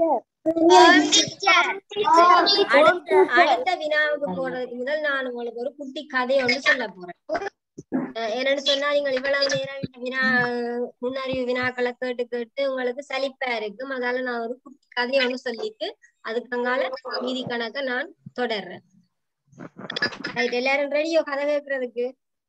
அடுத்த அடுத்த வினாவுக்கு போறதுக்கு முதல் நான் உங்களுக்கு ஒரு குட்டி கதை ஒன்று சொல்ல போறேன் அஹ் என்னன்னு சொன்னா நீங்கள் இவ்வளவு நேரம் இந்த வினா முன்னறிவு வினாக்களை கேட்டு கேட்டு உங்களுக்கு சலிப்பா இருக்கும் அதால நான் ஒரு குட்டி கதையை ஒன்று சொல்லிட்டு அதுக்கங்கால மீதி கணக்க நான் தொடர்றேன் ரைட் எல்லாரும் ரெடியோ கதை கேட்கறதுக்கு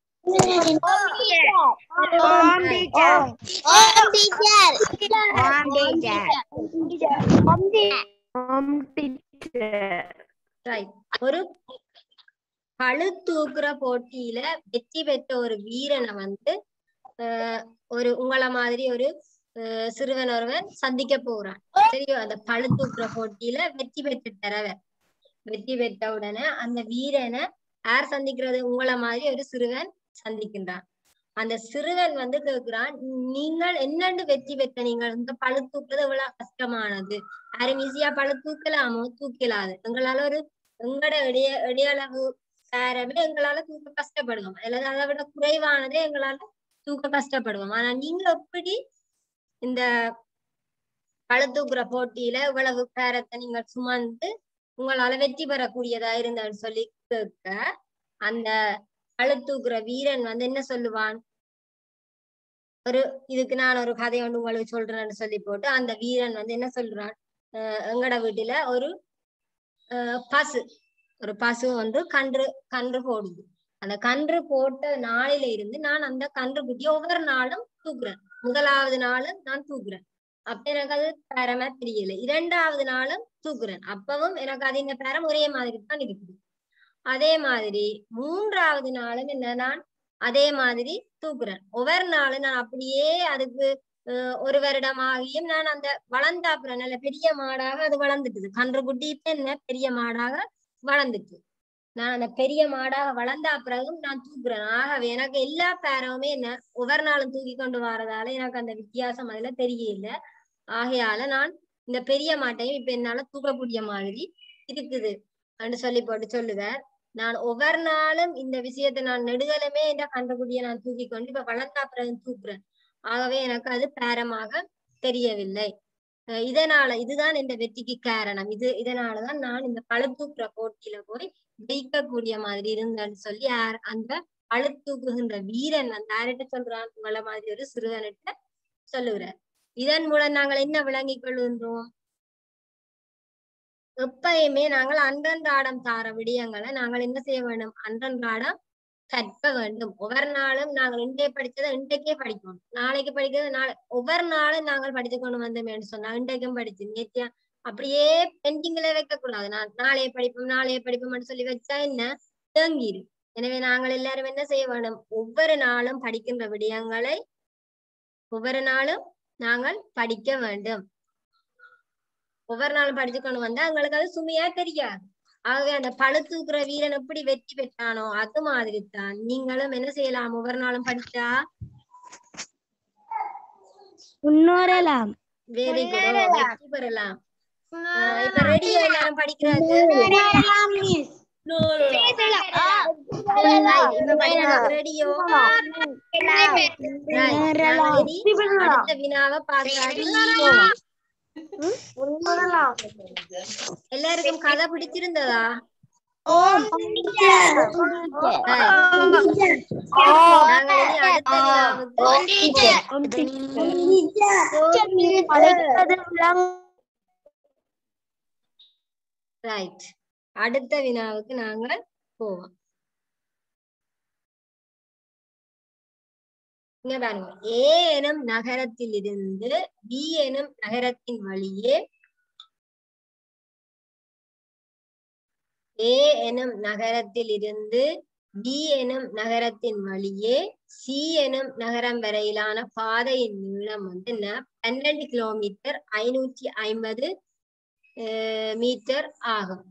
ரைட் ஒரு பளு தூக்குற போட்டியில வெற்றி பெற்ற ஒரு வீரனை வந்து ஆஹ் ஒரு உங்கள மாதிரி ஒரு ஆஹ் சிறுவன் ஒருவன் சந்திக்க போறான் சரியோ அந்த பளு தூக்குற போட்டியில வெற்றி பெற்றுட்டறவன் வெற்றி பெற்ற உடனே அந்த வீரனை யார் சந்திக்கிறது உங்கள மாதிரி ஒரு சிறுவன் சந்திக்கின்றான் அந்த சிறுவன் வந்து கேக்குறான் நீங்கள் என்னண்டு வெற்றி பெற்ற நீங்கள் இந்த பழு தூக்குறது இவ்வளவு கஷ்டமானது யாரும் ஈஸியா பழு தூக்கலாமோ தூக்கலாது எங்களால ஒரு எங்கட இடைய இடையளவு சாரமே எங்களால தூக்க கஷ்டப்படுவோம் அல்லது அதை விட குறைவானதே எங்களால தூக்க கஷ்டப்படுவோம் ஆனா நீங்க எப்படி இந்த பழு தூக்குற போட்டியில இவ்வளவு பேரத்தை நீங்கள் சுமந்து உங்களால வெற்றி பெறக்கூடியதா இருந்தான்னு சொல்லி கேட்க அந்த பழு தூக்குற வீரன் வந்து என்ன சொல்லுவான் ஒரு இதுக்கு நான் ஒரு கதை ஒன்று உங்களுக்கு சொல்றேன்னு சொல்லி போட்டு அந்த வீரன் வந்து என்ன சொல்றான் அஹ் எங்கட வீட்டுல ஒரு அஹ் பசு ஒரு பசு வந்து கன்று கன்று போடுது அந்த கன்று போட்ட நாளில இருந்து நான் அந்த கன்று குட்டியை ஒவ்வொரு நாளும் தூக்குறேன் முதலாவது நாளும் நான் தூக்குறேன் அப்ப எனக்கு அது பேரமா தெரியல இரண்டாவது நாளும் தூக்குறேன் அப்பவும் எனக்கு அது இந்த பேரம் ஒரே மாதிரி தான் இருக்குது அதே மாதிரி மூன்றாவது நாளும் என்ன நான் அதே மாதிரி தூக்குறேன் ஒவ்வொரு நாளும் நான் அப்படியே அதுக்கு அஹ், ஒரு வருடம் ஆகியும் நான் அந்த வளர்ந்தாப்புறேன் நல்ல பெரிய மாடாக அது வளர்ந்துட்டுது கன்றுக்குட்டி இப்ப என்ன பெரிய மாடாக வளர்ந்துட்டு நான் அந்த பெரிய மாடாக வளர்ந்தா பிறகும் நான் தூக்குறேன் ஆகவே எனக்கு எல்லா பேரவுமே என்ன ஒவ்வொரு நாளும் தூக்கி கொண்டு வரதால எனக்கு அந்த வித்தியாசம் அதுல தெரியல ஆகையால நான் இந்த பெரிய மாட்டையும் இப்ப என்னால தூக்கக்கூடிய மாதிரி இருக்குது அப்படின்னு சொல்லி போட்டு சொல்லுவேன் நான் ஒவ்வொரு நாளும் இந்த விஷயத்தை நான் நெடுகலுமே இந்த கண்டுபிடிய நான் தூக்கி கொண்டு இப்ப வளர்ந்தா பிறகு தூக்குறேன் ஆகவே எனக்கு அது பேரமாக தெரியவில்லை அஹ் இதனால இதுதான் இந்த வெற்றிக்கு காரணம் இது இதனாலதான் நான் இந்த பழுத்தூக்குற போட்டியில போய் ஜெயிக்கக்கூடிய மாதிரி இருந்தேன்னு சொல்லி யார் அந்த பழுத்தூக்குகின்ற வீரன் அந்த யார்கிட்ட சொல்றான் உங்கள மாதிரி ஒரு சிறுவனிட்ட சொல்லுகிறார் இதன் மூலம் நாங்கள் என்ன விளங்கிக் கொள்கின்றோம் எப்பயுமே நாங்கள் அன்றன்றாடம் தார விடயங்களை நாங்கள் என்ன செய்ய வேண்டும் அன்றன்றாடம் கற்க வேண்டும் ஒவ்வொரு நாளும் நாங்கள் இன்றைய படிச்சதை இன்றைக்கே படிக்கணும் நாளைக்கு படிக்கிறது நாளை ஒவ்வொரு நாளும் நாங்கள் படித்து கொண்டு வந்தோமேன்னு சொன்னா இன்றைக்கும் படிச்சு நேத்தியா அப்படியே பெண்டிங்ல வைக்க கூடாது நான் நாளைய படிப்போம் நாளைய படிப்போம்னு சொல்லி வச்சா என்ன தேங்கிரு எனவே நாங்கள் எல்லாரும் என்ன செய்ய வேண்டும் ஒவ்வொரு நாளும் படிக்கின்ற விடயங்களை ஒவ்வொரு நாளும் நாங்கள் படிக்க வேண்டும் ஒவ்வொரு நாளும் படிச்சு கொண்டு வந்தா எங்களுக்கு அது சுமையா தெரியாது ஆகவே அந்த பழு தூக்குற வீரன் எப்படி வெற்றி பெற்றானோ அது மாதிரி தான் நீங்களும் என்ன செய்யலாம் ஒவ்வொரு நாளும் படிச்சா முன்னோரலாம் வெரி குட் வெற்றி பெறலாம் ஆஹ் இப்ப ரெடியோ எல்லாரும் படிக்கிறது இப்ப படிக்கிறது ரெடியோ அடுத்த வினாவை பார்க்காடி போவோம் எல்லாருக்கும் கதை பிடிச்சிருந்ததா நாங்க இனி அடுத்த வினாவுக்கு ரைட் அடுத்த வினாவுக்கு நாங்கள் போவோம் இங்க பாருங்க ஏ எனும் நகரத்திலிருந்து பி எனும் நகரத்தின் வழியே ஏ எனும் நகரத்தில் இருந்து பி எனும் நகரத்தின் வழியே சி எனும் நகரம் வரையிலான பாதையின் நீளம் வந்து என்ன பன்னெண்டு கிலோமீட்டர் ஐநூற்றி ஐம்பது மீட்டர் ஆகும்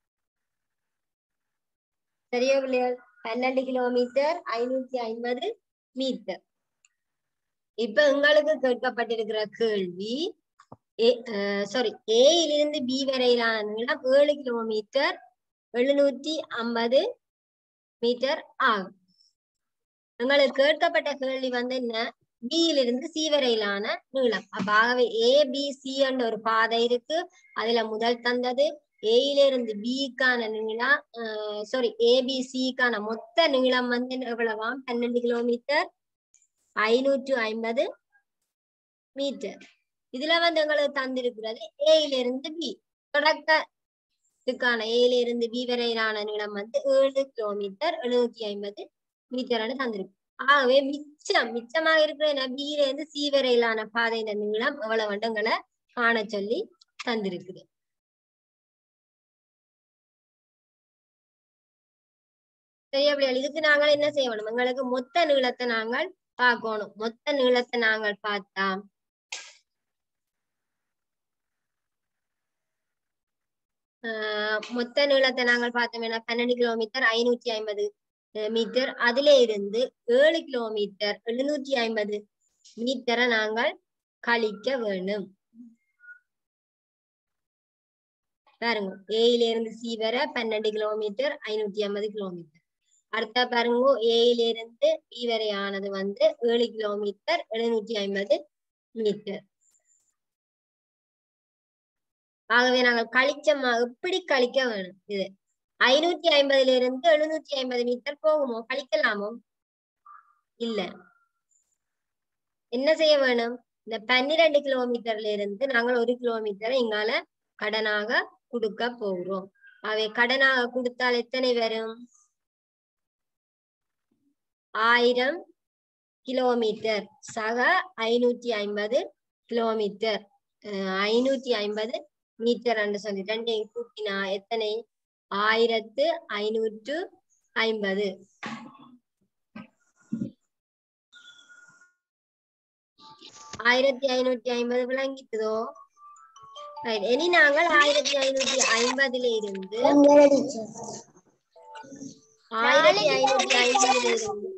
சரியா பிள்ளைகள் பன்னெண்டு கிலோமீட்டர் ஐநூத்தி ஐம்பது மீட்டர் இப்ப உங்களுக்கு கேட்கப்பட்டிருக்கிற கேள்வி சாரி ஏயிலிருந்து பி வரையிலான நீளம் ஏழு கிலோமீட்டர் எழுநூற்றி ஐம்பது மீட்டர் ஆகும் உங்களுக்கு கேட்கப்பட்ட கேள்வி வந்து என்ன பியிலிருந்து சி வரையிலான நீளம் அப்ப ஆகவே ஏ பி சி என்ற ஒரு பாதை இருக்கு அதுல முதல் தந்தது ஏயிலிருந்து பிக்கான நீளம் சாரி ஏபிசிக்கான மொத்த நீளம் வந்து எவ்வளவாம் பன்னெண்டு கிலோமீட்டர் ஐநூற்று ஐம்பது மீட்டர் இதுல வந்து எங்களுக்கு தந்திருக்கிறது ஏயிலிருந்து பி தொடக்கத்துக்கான ஏயில இருந்து பி வரையிலான நீளம் வந்து ஏழு கிலோமீட்டர் எழுநூத்தி ஐம்பது மீட்டர்னு தந்திருக்கு ஆகவே மிச்சம் மிச்சமாக இருக்கிற பியில இருந்து சி வரையிலான பாதையின் நீளம் எவ்வளவு வண்டங்களை காண சொல்லி தந்திருக்குது சரியா பிள்ளைகள் இதுக்கு நாங்கள் என்ன செய்யணும் எங்களுக்கு மொத்த நீளத்தை நாங்கள் பார்க்கணும் மொத்த நீளத்தை நாங்கள் பார்த்தா ஆஹ் மொத்த நீளத்தை நாங்கள் பார்த்தோம்னா பன்னெண்டு கிலோமீட்டர் ஐநூத்தி ஐம்பது மீட்டர் அதுல இருந்து ஏழு கிலோமீட்டர் எழுநூற்றி ஐம்பது மீட்டரை நாங்கள் கழிக்க வேண்டும் பாருங்க ஏயில இருந்து சி வரை பன்னெண்டு கிலோமீட்டர் ஐநூத்தி ஐம்பது கிலோமீட்டர் அடுத்த பாருங்க ஏயில இருந்து பி வரையானது வந்து ஏழு கிலோமீட்டர் எழுநூற்றி ஐம்பது மீட்டர் ஆகவே நாங்கள் கழிச்சமா எப்படி கழிக்க வேணும் இது ஐநூத்தி ஐம்பதுல இருந்து எழுநூத்தி ஐம்பது மீட்டர் போகுமோ கழிக்கலாமோ இல்ல என்ன செய்ய வேணும் இந்த பன்னிரண்டு கிலோமீட்டர்ல இருந்து நாங்கள் ஒரு கிலோமீட்டரை இங்கால கடனாக கொடுக்க போகிறோம் அவை கடனாக கொடுத்தால் எத்தனை வரும் ஆயிரம் கிலோமீட்டர் சக ஐநூத்தி ஐம்பது கிலோமீட்டர் ஐநூத்தி ஐம்பது மீட்டர் என்று சொல்லி ரெண்டையும் கூட்டினா எத்தனை ஆயிரத்து ஐநூற்று ஐம்பது ஆயிரத்தி ஐநூத்தி ஐம்பது விளங்கிட்டதோ இனி நாங்கள் ஆயிரத்தி ஐநூத்தி ஐம்பதுல இருந்து ஆயிரத்தி ஐநூத்தி ஐம்பதுல இருந்து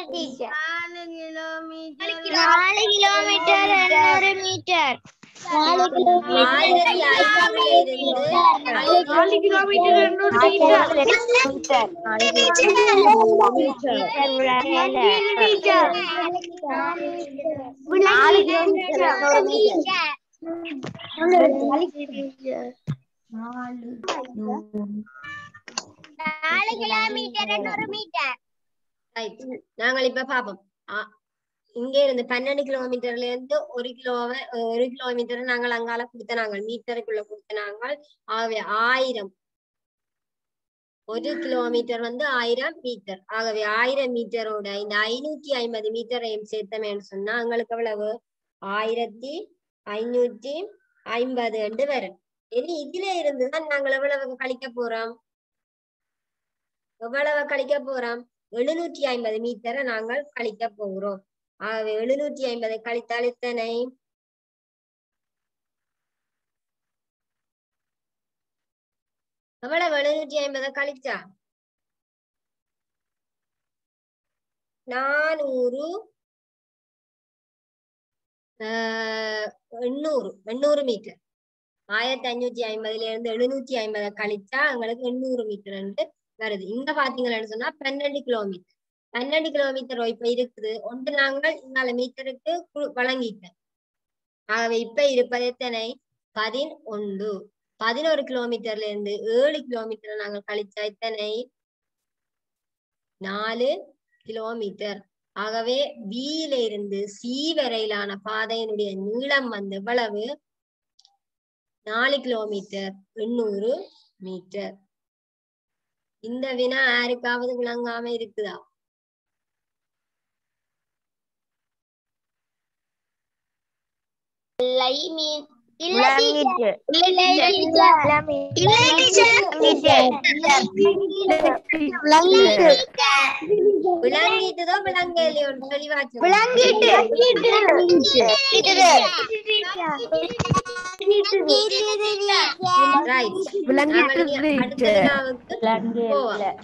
நாலு கிலோமீட்டர் எண்ணூறு மீட்டர் ஆயிரத்தி ஐநூறுல இருந்து நாலு கிலோமீட்டர் எண்ணூறு மீட்டர் நாலு கிலோமீட்டர் நாலு கிலோமீட்டர் எண்ணூறு மீட்டர் Right. நாங்கள் இப்ப பாப்போம் ஆ, இங்க இருந்து பன்னெண்டு கிலோமீட்டர்ல இருந்து ஒரு கிலோவை ஒரு கிலோமீட்டர் நாங்கள் அங்கால கொடுத்த நாங்கள் மீட்டருக்குள்ள கொடுத்த நாங்கள் ஆகவே ஆயிரம் ஒரு கிலோமீட்டர் வந்து ஆயிரம் மீட்டர் ஆகவே ஆயிரம் மீட்டரோட இந்த ஐநூத்தி ஐம்பது மீட்டரையும் சேர்த்தமேன்னு சொன்னா எங்களுக்கு எவ்வளவு ஆயிரத்தி ஐநூத்தி ஐம்பது என்று வரும் இனி இதுல இருந்துதான் நாங்கள் எவ்வளவு கழிக்க போறோம் எவ்வளவு கழிக்க போறோம் எழுநூற்றி ஐம்பது மீட்டரை நாங்கள் கழிக்க போகிறோம் ஆகவே எழுநூற்றி ஐம்பதை கழித்தால் எத்தனை எவ்வளவு எழுநூற்றி ஐம்பதை கழிச்சா நானூறு ஆஹ் எண்ணூறு எண்ணூறு மீட்டர் ஆயிரத்தி அஞ்சூத்தி ஐம்பதுல இருந்து எழுநூத்தி ஐம்பதை கழிச்சா எங்களுக்கு எண்ணூறு மீட்டர் வந்து வருது இங்க பாத்தீங்கன்னு சொன்னா பன்னெண்டு கிலோமீட்டர் பன்னெண்டு கிலோமீட்டர் இப்ப இருக்குது ஒன்று நாங்கள் இங்கால மீட்டருக்கு கு- வழங்கிட்டோம் ஆகவே இப்ப இருப்பது எத்தனை பதினொன்று பதினோரு கிலோமீட்டர்ல இருந்து ஏழு கிலோமீட்டர் நாங்கள் கழிச்சா எத்தனை நாலு கிலோமீட்டர் ஆகவே பியில இருந்து சி வரையிலான பாதையினுடைய நீளம் வந்து எவ்வளவு நாலு கிலோமீட்டர் எண்ணூறு மீட்டர் இந்த வினா யாருக்காவது விளங்காம இருக்குதா இல்லை மீன் விளங்கிட்டு விளங்கிட்டுதோ விளங்கலையோ தெளிவாச்சு ரைட் அடுத்த வினாவுக்கு போவோம்.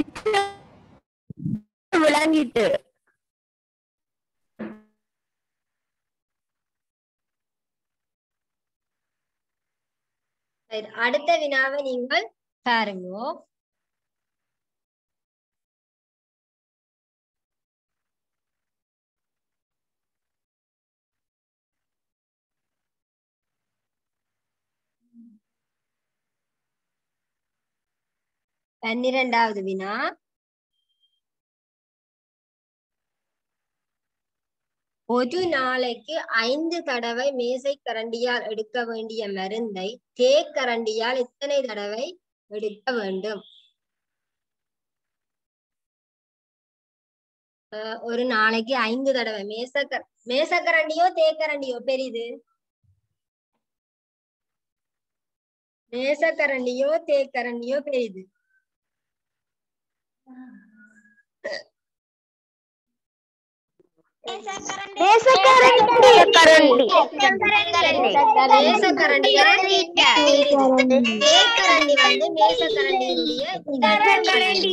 விளங்கிட்டு Right. அடுத்த வினாவை நீங்கள் பாருங்க பன்னிரெண்டாவது வினா ஒரு நாளைக்கு ஐந்து தடவை மேசை கரண்டியால் எடுக்க வேண்டிய மருந்தை தேக்கரண்டியால் எத்தனை தடவை எடுக்க வேண்டும் அஹ் ஒரு நாளைக்கு ஐந்து தடவை மேசக்கர மேசக்கரண்டியோ தேக்கரண்டியோ பெரிது மேசக்கரண்டியோ தேக்கரண்டியோ பெரிது மேசக்கரண்டியா பெரிது. தேக்கரண்டி வந்து மேசக்கரண்டியுடைய இடக்கரண்டி.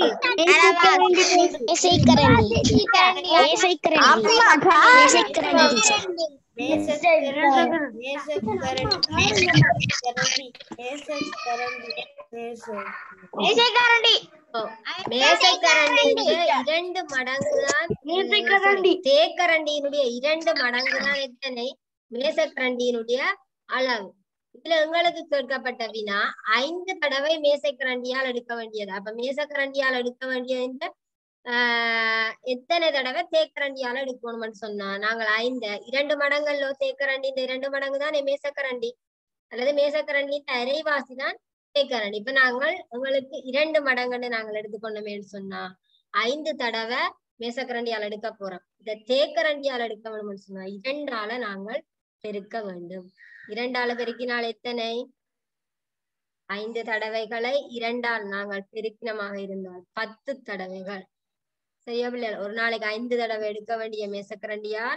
ஓ, மேசைக்கரண்டியினுடைய இரண்டு மடங்குதான் மேசைக்கரண்டி. தேக்கரண்டியினுடைய இரண்டு மடங்குதான் எத்தனை மேசக்கரண்டியினுடைய அளவு இதுல எங்களுக்கு கேட்கப்பட்ட வினா ஐந்து தடவை மேசைக்கரண்டியால் எடுக்க வேண்டியது அப்ப மேசக்கரண்டியால் எடுக்க வேண்டியது இந்த ஆஹ் எத்தனை தடவை தேக்கரண்டியால எடுக்கணும்னு சொன்னா நாங்கள் ஐந்து இரண்டு மடங்கள்ல தேக்கரண்டி இந்த இரண்டு மடங்கு தான் மேசக்கரண்டி அல்லது மேசக்கரண்டி அரைவாசி தான் தேக்கரண்டி இப்ப நாங்கள் உங்களுக்கு இரண்டு மடங்குன்னு நாங்கள் எடுத்துக்கொண்டோமேன்னு சொன்னா ஐந்து தடவை மேசக்கரண்டியால் எடுக்க போறோம் இந்த தேக்கரண்டியால் எடுக்க வேணும்னு சொன்னா இரண்டால நாங்கள் பெருக்க வேண்டும் இரண்டால பெருக்கினால் எத்தனை ஐந்து தடவைகளை இரண்டால் நாங்கள் பெருக்கினமாக இருந்தால் பத்து தடவைகள் சரியா பிள்ளைகள் ஒரு நாளைக்கு ஐந்து தடவை எடுக்க வேண்டிய மேசக்கரண்டியால்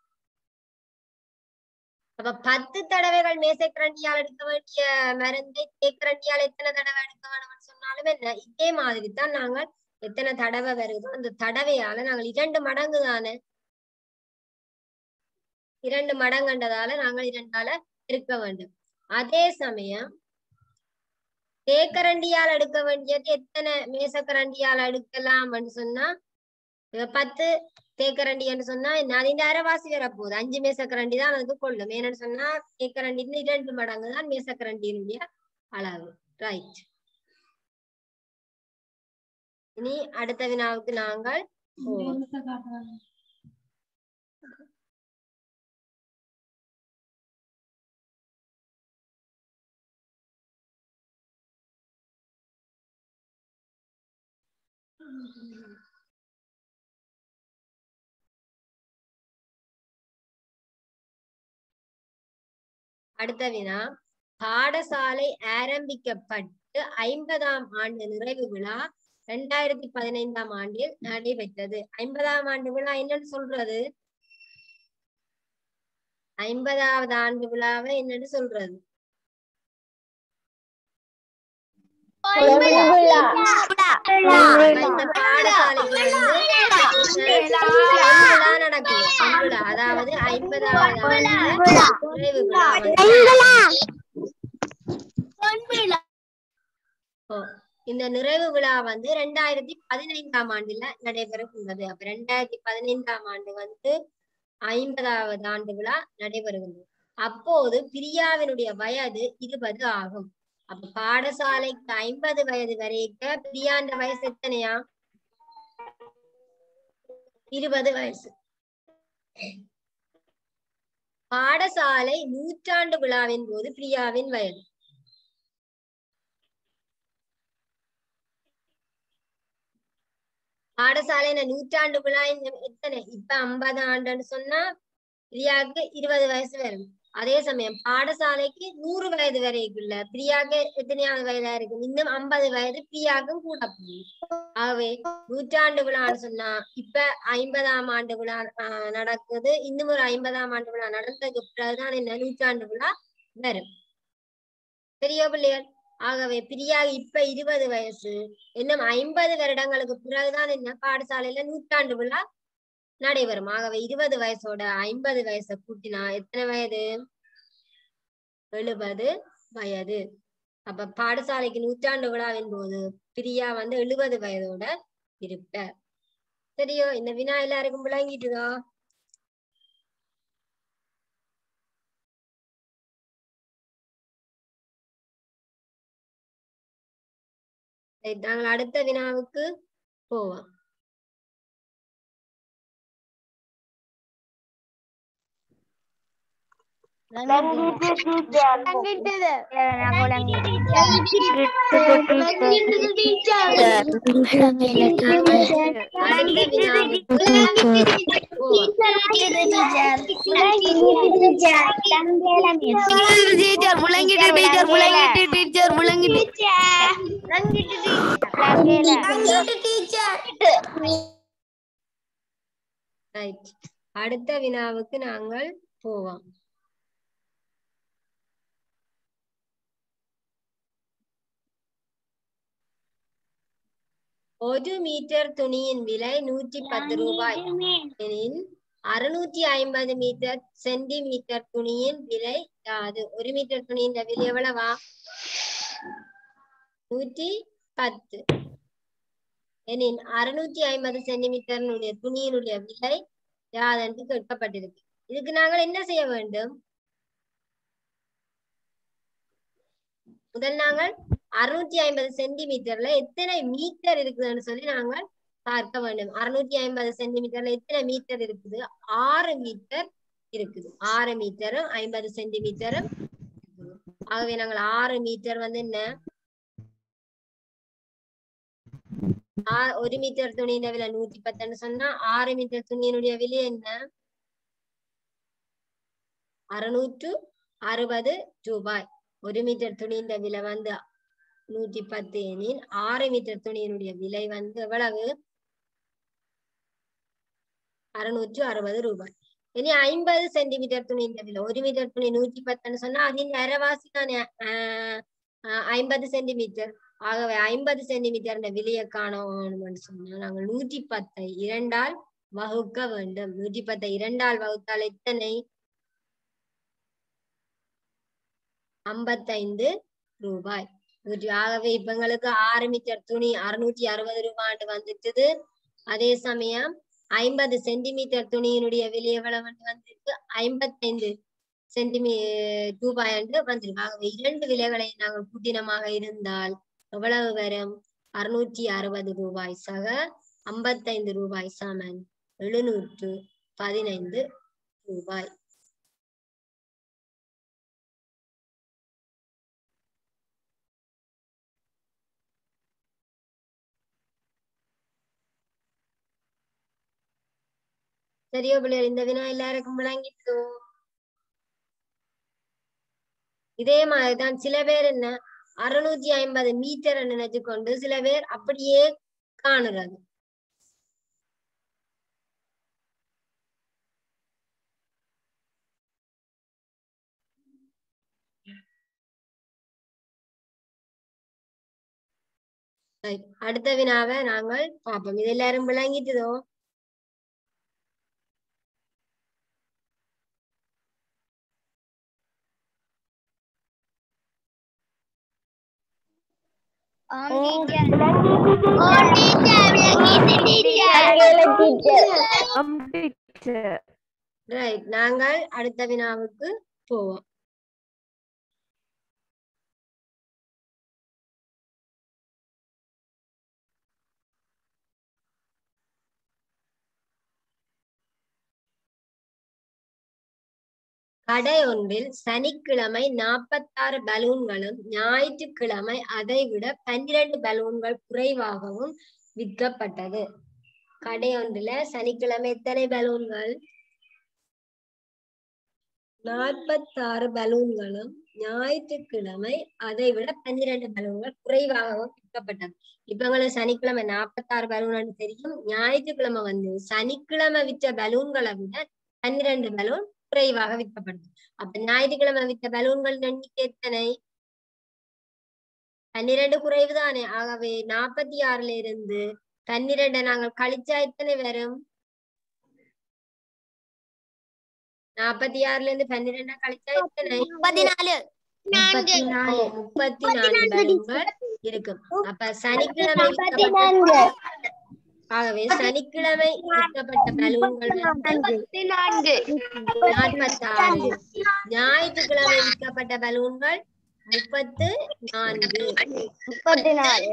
அப்ப பத்து தடவைகள் மேசக்கரண்டியால் எடுக்க வேண்டிய மருந்தை தேக்கரண்டியால் எத்தனை தடவை எடுக்க வேணும்னு சொன்னாலும் என்ன இதே மாதிரி தான் நாங்கள் எத்தனை தடவை வருதோ அந்த தடவையால நாங்கள் இரண்டு மடங்கு தானே இரண்டு மடங்குன்றதால நாங்கள் இரண்டால இருக்க வேண்டும் அதே சமயம் தேக்கரண்டியால் எடுக்க வேண்டியது எத்தனை மேசக்கரண்டியால் எடுக்கலாம்னு சொன்னா இப்ப பத்து தேக்கரண்டின்னு சொன்னா என்ன அதிന്റെ அரைவாசி வரப்போகுது அஞ்சு மேசக்கரண்டி தான் அதுக்கு கொள்ளும் ஏன்னு சொன்னா தேக்கரண்டி இரண்டு மடங்கு தான் மேசக்கரண்டியினுடைய அளவு ரைட் இனி அடுத்த வினாவுக்கு நாங்கள் போவோம். அடுத்த வினா பாடசாலை ஆரம்பிக்கப்பட்டு ஐம்பதாம் ஆண்டு நிறைவு விழா ரெண்டாயிரத்தி பதினைந்தாம் ஆண்டில் நடைபெற்றது ஐம்பதாம் ஆண்டு விழா என்னன்னு சொல்றது ஐம்பதாவது ஆண்டு விழாவை என்னன்னு சொல்றது இந்த பாடசாலைக்கு வந்து பொன்விழா நடக்குது பொன்விழா அதாவது ஐம்பதாவது ஆண்டு நிறைவு விழா வந்து ஓ, இந்த நிறைவு விழா வந்து ரெண்டாயிரத்தி பதினைந்தாம் ஆண்டுல நடைபெறுகின்றது அப்ப ரெண்டாயிரத்தி பதினைந்தாம் ஆண்டு வந்து ஐம்பதாவது ஆண்டு விழா நடைபெறுகின்றது அப்போது பிரியாவினுடைய வயது இருபது ஆகும் அப்ப பாடசாலைக்கு ஐம்பது வயது வரைக்கும் பிரியாண்ட வயசு எத்தனையா இருபது வயசு பாடசாலை நூற்றாண்டு விழாவின் போது பிரியாவின் வயது பாடசாலையில நூற்றாண்டு விழா இந்த எத்தனை இப்ப ஐம்பது ஆண்டுன்னு சொன்னா பிரியாவுக்கு இருபது வயசு வரும் அதே சமயம் பாடசாலைக்கு நூறு வயது வரைக்குள்ள பிரியாக்கு எத்தனையாவது வயதா இருக்கு இன்னும் ஐம்பது வயது பிரியாக்கும் கூட போகும் ஆகவே நூற்றாண்டு விழான்னு சொன்னா இப்ப ஐம்பதாம் ஆண்டு விழா ஆஹ், நடக்குது இன்னும் ஒரு ஐம்பதாம் ஆண்டு விழா நடந்ததுக்கு பிறகுதான் என்ன நூற்றாண்டு விழா வரும் பெரிய பிள்ளைகள் ஆகவே பிரியா இப்ப இருபது வயசு இன்னும் ஐம்பது வருடங்களுக்கு பிறகுதான் என்ன பாடசாலையில நூற்றாண்டு விழா நடைபெறும் ஆகவே இருபது வயசோட ஐம்பது வயசை கூட்டினா எத்தனை வயது எழுபது வயது அப்ப பாடசாலைக்கு நூற்றாண்டு விழாவின் போது பிரியா வந்து எழுபது வயதோட இருப்ப சரியோ இந்த வினா எல்லாருக்கும் விளங்கிட்டுதோ சரி, நாங்கள் அடுத்த வினாவுக்கு போவோம் அடுத்த வினாவுக்கு போவோம் டீச்சர் முழங்கிட்டு டீச்சர் முழங்கிட்டு டீச்சர் முழங்கிட்டு ரைட் அடுத்த வினாவுக்கு நாங்கள் போவோம் ஒரு மீட்டர் துணியின் விலை நூற்றி பத்து ரூபாய் எனில் அறுநூற்றி ஐம்பது மீட்டர் சென்டிமீட்டர் துணியின் விலை யாது ஒரு மீட்டர் துணியின் விலை எவ்வளவா நூற்றி பத்து எனில் அறுநூற்றி ஐம்பது சென்டிமீட்டர் துணியினுடைய விலை யாதென்று கேட்கப்பட்டிருக்கு இதுக்கு நாங்கள் என்ன செய்ய வேண்டும் முதல் நாங்கள் அறுநூற்றி ஐம்பது சென்டிமீட்டர்ல எத்தனை மீட்டர் இருக்குதுன்னு சொல்லி நாங்கள் பார்க்க வேண்டும் அறுநூற்றி ஐம்பது சென்டிமீட்டர்ல எத்தனை மீட்டர் இருக்குது ஆறு மீட்டர் இருக்குது ஆறு மீட்டரும் ஐம்பது சென்டிமீட்டரும் இருக்குது. ஆகவே நாங்கள் ஆறு மீட்டர் வந்து என்ன ஆ- ஒரு மீட்டர் துணியின் விலை நூத்தி பத்துன்னு சொன்னா ஆறு மீட்டர் துணியினுடைய விலை என்ன அறுநூற்று அறுபது ரூபாய் ஒரு மீட்டர் துணியின் விலை வந்து நூற்றி பத்து எனில் ஆறு மீட்டர் துணியினுடைய விலை வந்து எவ்வளவு அறுநூற்று அறுபது ரூபாய் இனி ஐம்பது சென்டிமீட்டர் துணியின் விலை ஒரு மீட்டர் துணி நூற்றி பத்துன்னு சொன்னா அதின் அரைவாசி தானே ஆஹ் ஆஹ் ஐம்பது சென்டிமீட்டர் ஆகவே ஐம்பது சென்டிமீட்டர் விலையை காணணும்னு சொன்னா நாங்கள் நூற்றி பத்தை இரண்டால் வகுக்க வேண்டும் நூற்றி பத்தை இரண்டால் வகுத்தால் எத்தனை ஐம்பத்தைந்து ரூபாய் நூற்றி ஆகவே இப்ப எங்களுக்கு ஆறு மீட்டர் துணி அறுநூற்றி அறுபது ரூபாண்டு வந்துட்டுது அதே சமயம் ஐம்பது சென்டிமீட்டர் துணியினுடைய விலை எவ்வளவு வந்திருக்கு ஐம்பத்தைந்து சென்டிமீ ரூபாய் என்று வந்திருக்கு ஆகவே இரண்டு விலைகளை நாங்கள் கூட்டினமாக இருந்தால் எவ்வளவு வரும் அறுநூற்றி அறுபது ரூபாய் சக ஐம்பத்தைந்து ரூபாய் சமன் எழுநூற்று பதினைந்து ரூபாய் சரியோ பிள்ளைகள் இந்த வினா எல்லாருக்கும் விளங்கிட்டோ இதே மாதிரிதான் சில பேர் என்ன அறுநூற்றி ஐம்பது மீட்டர் நினைச்சு கொண்டு சில பேர் அப்படியே காணுறது Right. அடுத்த வினாவை நாங்கள் பார்ப்போம் இது எல்லாரும் விளங்கிட்டுதோ டீச்சர் ரைட் நாங்கள் அடுத்த வினாவுக்கு போவோம் கடை ஒன்றில் சனிக்கிழமை நாற்பத்தாறு பலூன்களும் ஞாயிற்றுக்கிழமை அதைவிட பன்னிரண்டு பலூன்கள் குறைவாகவும் விற்கப்பட்டது கடை ஒன்றுல சனிக்கிழமை எத்தனை பலூன்கள் நாற்பத்தாறு பலூன்களும் ஞாயிற்றுக்கிழமை அதை விட பன்னிரண்டு பலூன்கள் குறைவாகவும் விற்கப்பட்டது இப்ப எங்களுக்கு சனிக்கிழமை நாற்பத்தாறு பலூன் தெரியும் ஞாயிற்றுக்கிழமை வந்து சனிக்கிழமை விற்ற பலூன்களை விட பன்னிரண்டு பலூன் குறைவாக விற்கப்படுது அப்ப ஞாயிற்றுக்கிழமை விற்ற பலூன்கள் எண்ணிக்கை எத்தனை பன்னிரண்டு குறைவு தானே ஆகவே நாற்பத்தி ஆறுல இருந்து பன்னிரண்டை நாங்கள் கழிச்சா எத்தனை வரும் நாற்பத்தி ஆறுல இருந்து பன்னிரெண்டா கழிச்சா எத்தனை முப்பத்தி நாலு முப்பத்தி நாலு முப்பத்தி நாலு பலூன்கள் இருக்கும் அப்ப சனிக்கிழமை முப்பத்தி விற்கப்பட்ட நான்கு ஆகவே சனிக்கிழமை விற்கப்பட்ட பலூன்கள் வந்து முப்பத்தி நான்கு நாற்பத்தாறு ஞாயிற்றுக்கிழமை விற்கப்பட்ட பலூன்கள் முப்பத்து நான்கு முப்பத்தி நாலு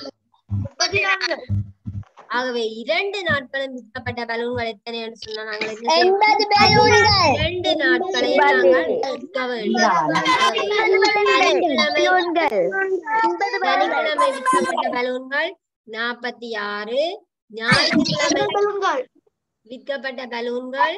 ஆகவே இரண்டு நாட்களும் விற்கப்பட்ட பலூன்கள் எத்தனை என்று சொன்னா நாங்கள் என்ன செய்வோம்? எண்பது பலூன்கள் இரண்டு நாட்களை நாங்கள் விற்க வேண்டும் ஆகவே சனிக்கிழமை சனிக்கிழமை விற்கப்பட்ட பலூன்கள் நாற்பத்தி ஆறு ஞாயிற்றுக்கிழமை விற்கப்பட்ட பலூன்கள்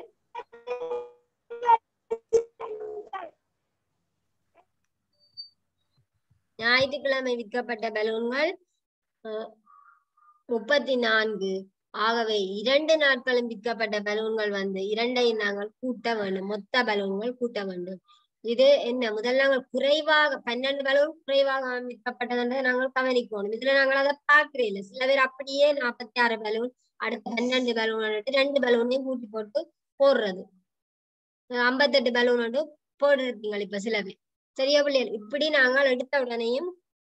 ஞாயிற்றுக்கிழமை விற்கப்பட்ட பலூன்கள் அஹ், முப்பத்தி நான்கு ஆகவே இரண்டு நாட்களும் விற்கப்பட்ட பலூன்கள் வந்து இரண்டையும் நாங்கள் கூட்ட வேண்டும் மொத்த பலூன்கள் கூட்ட வேண்டும் இது என்ன முதல்ல நாங்கள் குறைவாக பன்னெண்டு பலூன் குறைவாக விற்கப்பட்டதுன்றதை நாங்கள் கவனிக்கணும் இதுல நாங்கள் அதை பார்க்கிறே இல்லை சில பேர் அப்படியே நாற்பத்தி ஆறு பலூன் அடுத்து பன்னெண்டு பலூன் ரெண்டு பலூனையும் கூட்டி போட்டு போடுறது அஹ் ஐம்பத்தெட்டு பலூன் வந்து போட்டிருப்பீங்க இப்ப சில பேர் சரியா பிள்ளைகள் இப்படி நாங்கள் எடுத்த உடனேயும்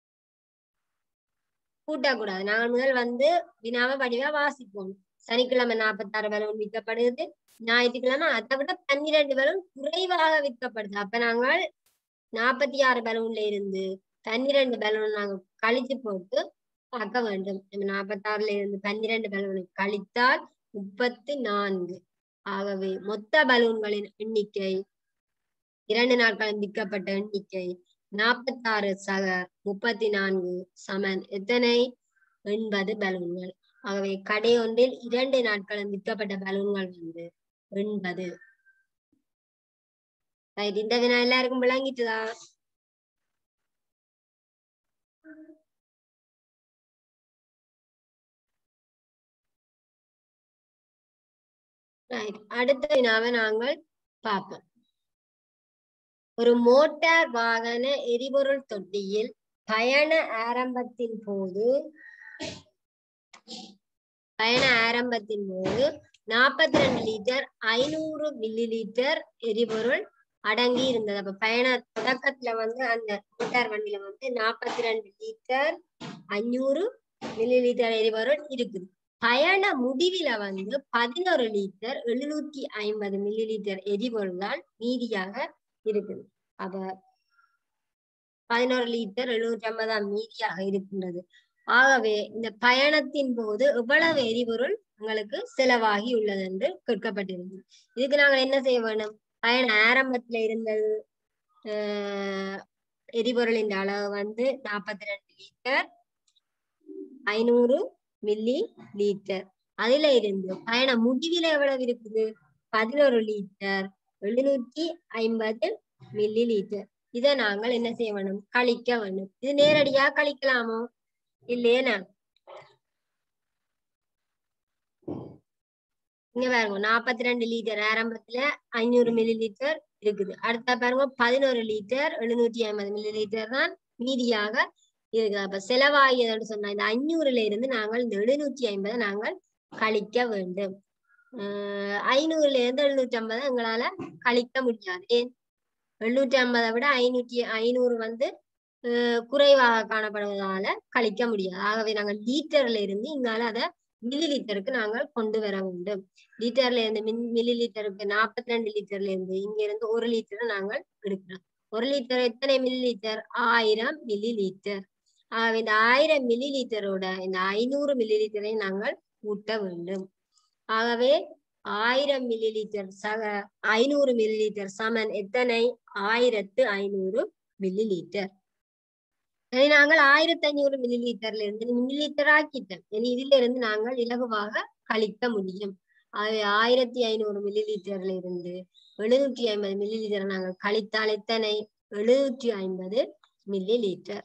கூட்டக்கூடாது நாங்கள் முதல் வந்து வினாவை வடிவா வாசிப்போம் சனிக்கிழமை நாற்பத்தாறு பலூன் விற்கப்படுது ஞாயிற்றுக்கிழமை அதை விட பன்னிரண்டு பலூன் குறைவாக விற்கப்படுது அப்ப நாங்கள் நாற்பத்தி ஆறு பலூன்ல இருந்து பன்னிரண்டு பலூன் நாங்கள் கழிச்சு போட்டு பார்க்க வேண்டும் நம்ம நாற்பத்தாறுல இருந்து பன்னிரண்டு பலூனை கழித்தால் முப்பத்தி நான்கு ஆகவே மொத்த பலூன்களின் எண்ணிக்கை இரண்டு நாட்களும் விற்கப்பட்ட எண்ணிக்கை நாற்பத்தாறு சக முப்பத்தி நான்கு சமன் எத்தனை எண்பது பலூன்கள் ஆகவே கடை ஒன்றில் இரண்டு நாட்களும் விற்கப்பட்ட பலூன்கள் வந்து எண்பது ரைட் இந்த வினா எல்லாருக்கும் விளங்கிட்டுதா ரைட் அடுத்த வினாவை நாங்கள் பார்ப்போம் ஒரு மோட்டார் வாகன எரிபொருள் தொட்டியில் பயண ஆரம்பத்தின் போது பயண ஆரம்பத்தின் போது நாற்பத்தி ரெண்டு லிட்டர் ஐநூறு மில்லி லிட்டர் எரிபொருள் அடங்கி இருந்தது அப்ப பயண தொடக்கத்துல வந்து அந்த மோட்டார் வண்டியில வந்து நாற்பத்தி ரெண்டு லிட்டர் ஐநூறு மில்லி லிட்டர் எரிபொருள் இருக்குது பயண முடிவில வந்து பதினோரு லிட்டர் எழுநூத்தி ஐம்பது மில்லி லிட்டர் எரிபொருள் தான் மீதியாக இருக்குது அப்ப பதினோரு லிட்டர் எழுநூற்றி ஐம்பதாம் மீதியாக இருக்கின்றது ஆகவே இந்த பயணத்தின் போது எவ்வளவு எரிபொருள் உங்களுக்கு செலவாகி உள்ளது என்று கேட்கப்பட்டிருந்தது இதுக்கு நாங்கள் என்ன செய்ய வேண்டும் பயண ஆரம்பத்துல இருந்தது ஆஹ் எரிபொருளின் அளவு வந்து நாற்பத்தி ரெண்டு லிட்டர் ஐநூறு மில்லி லிட்டர் அதுல இருந்து பயண முடிவில எவ்வளவு இருக்குது பதினோரு லிட்டர் எழுநூற்றி ஐம்பது மில்லி லிட்டர் இதை நாங்கள் என்ன செய்ய வேண்டும் கழிக்க வேண்டும் இது நேரடியா கழிக்கலாமோ இல்லையேனா இங்க பாருங்க நாற்பத்தி ரெண்டு லிட்டர் ஆரம்பத்துல ஐநூறு மில்லி லிட்டர் இருக்குது அடுத்த பாருங்க பதினோரு லிட்டர் எழுநூற்றி ஐம்பது மில்லி லிட்டர் தான் மீதியாக இருக்குது அப்ப செலவாகியதுன்னு சொன்னா இந்த ஐநூறுல இருந்து நாங்கள் இந்த எழுநூற்றி ஐம்பதை நாங்கள் கழிக்க வேண்டும் ஆஹ் ஐநூறுல இருந்து எழுநூற்றி ஐம்பதை எங்களால கழிக்க முடியாது ஏன் எழுநூற்றி ஐம்பதை விட ஐநூற்றி ஐநூறு வந்து ஆஹ் குறைவாக காணப்படுவதால கழிக்க முடியாது ஆகவே நாங்கள் லீட்டர்ல இருந்து இங்கால அதை மில்லி லிட்டருக்கு நாங்கள் கொண்டு வர வேண்டும் லிட்டர்ல இருந்து மின் மில்லி லிட்டருக்கு நாற்பத்தி ரெண்டு லிட்டர்ல இருந்து இங்க இருந்து ஒரு லிட்டர் நாங்கள் எடுக்கிறோம் ஒரு லிட்டர் எத்தனை மில்லி லிட்டர் ஆயிரம் மில்லி லிட்டர் ஆகவே இந்த ஆயிரம் மில்லி லிட்டரோட இந்த ஐநூறு மில்லி லிட்டரை நாங்கள் ஊட்ட வேண்டும் ஆகவே ஆயிரம் மில்லி லிட்டர் சக ஐநூறு மில்லி லிட்டர் சமன் எத்தனை ஆயிரத்து ஐநூறு மில்லி லிட்டர் இனி நாங்கள் ஆயிரத்தி ஐநூறு மில்லி லிட்டர்ல இருந்து மில்லி லிட்டர் ஆக்கிட்டோம் இனி இதுல இருந்து நாங்கள் இலகுவாக கழிக்க முடியும் ஆகவே ஆயிரத்தி ஐநூறு மில்லி லிட்டர்ல இருந்து எழுநூற்றி ஐம்பது மில்லி லிட்டர் நாங்கள் கழித்தால் எத்தனை எழுநூற்றி ஐம்பது மில்லி லிட்டர்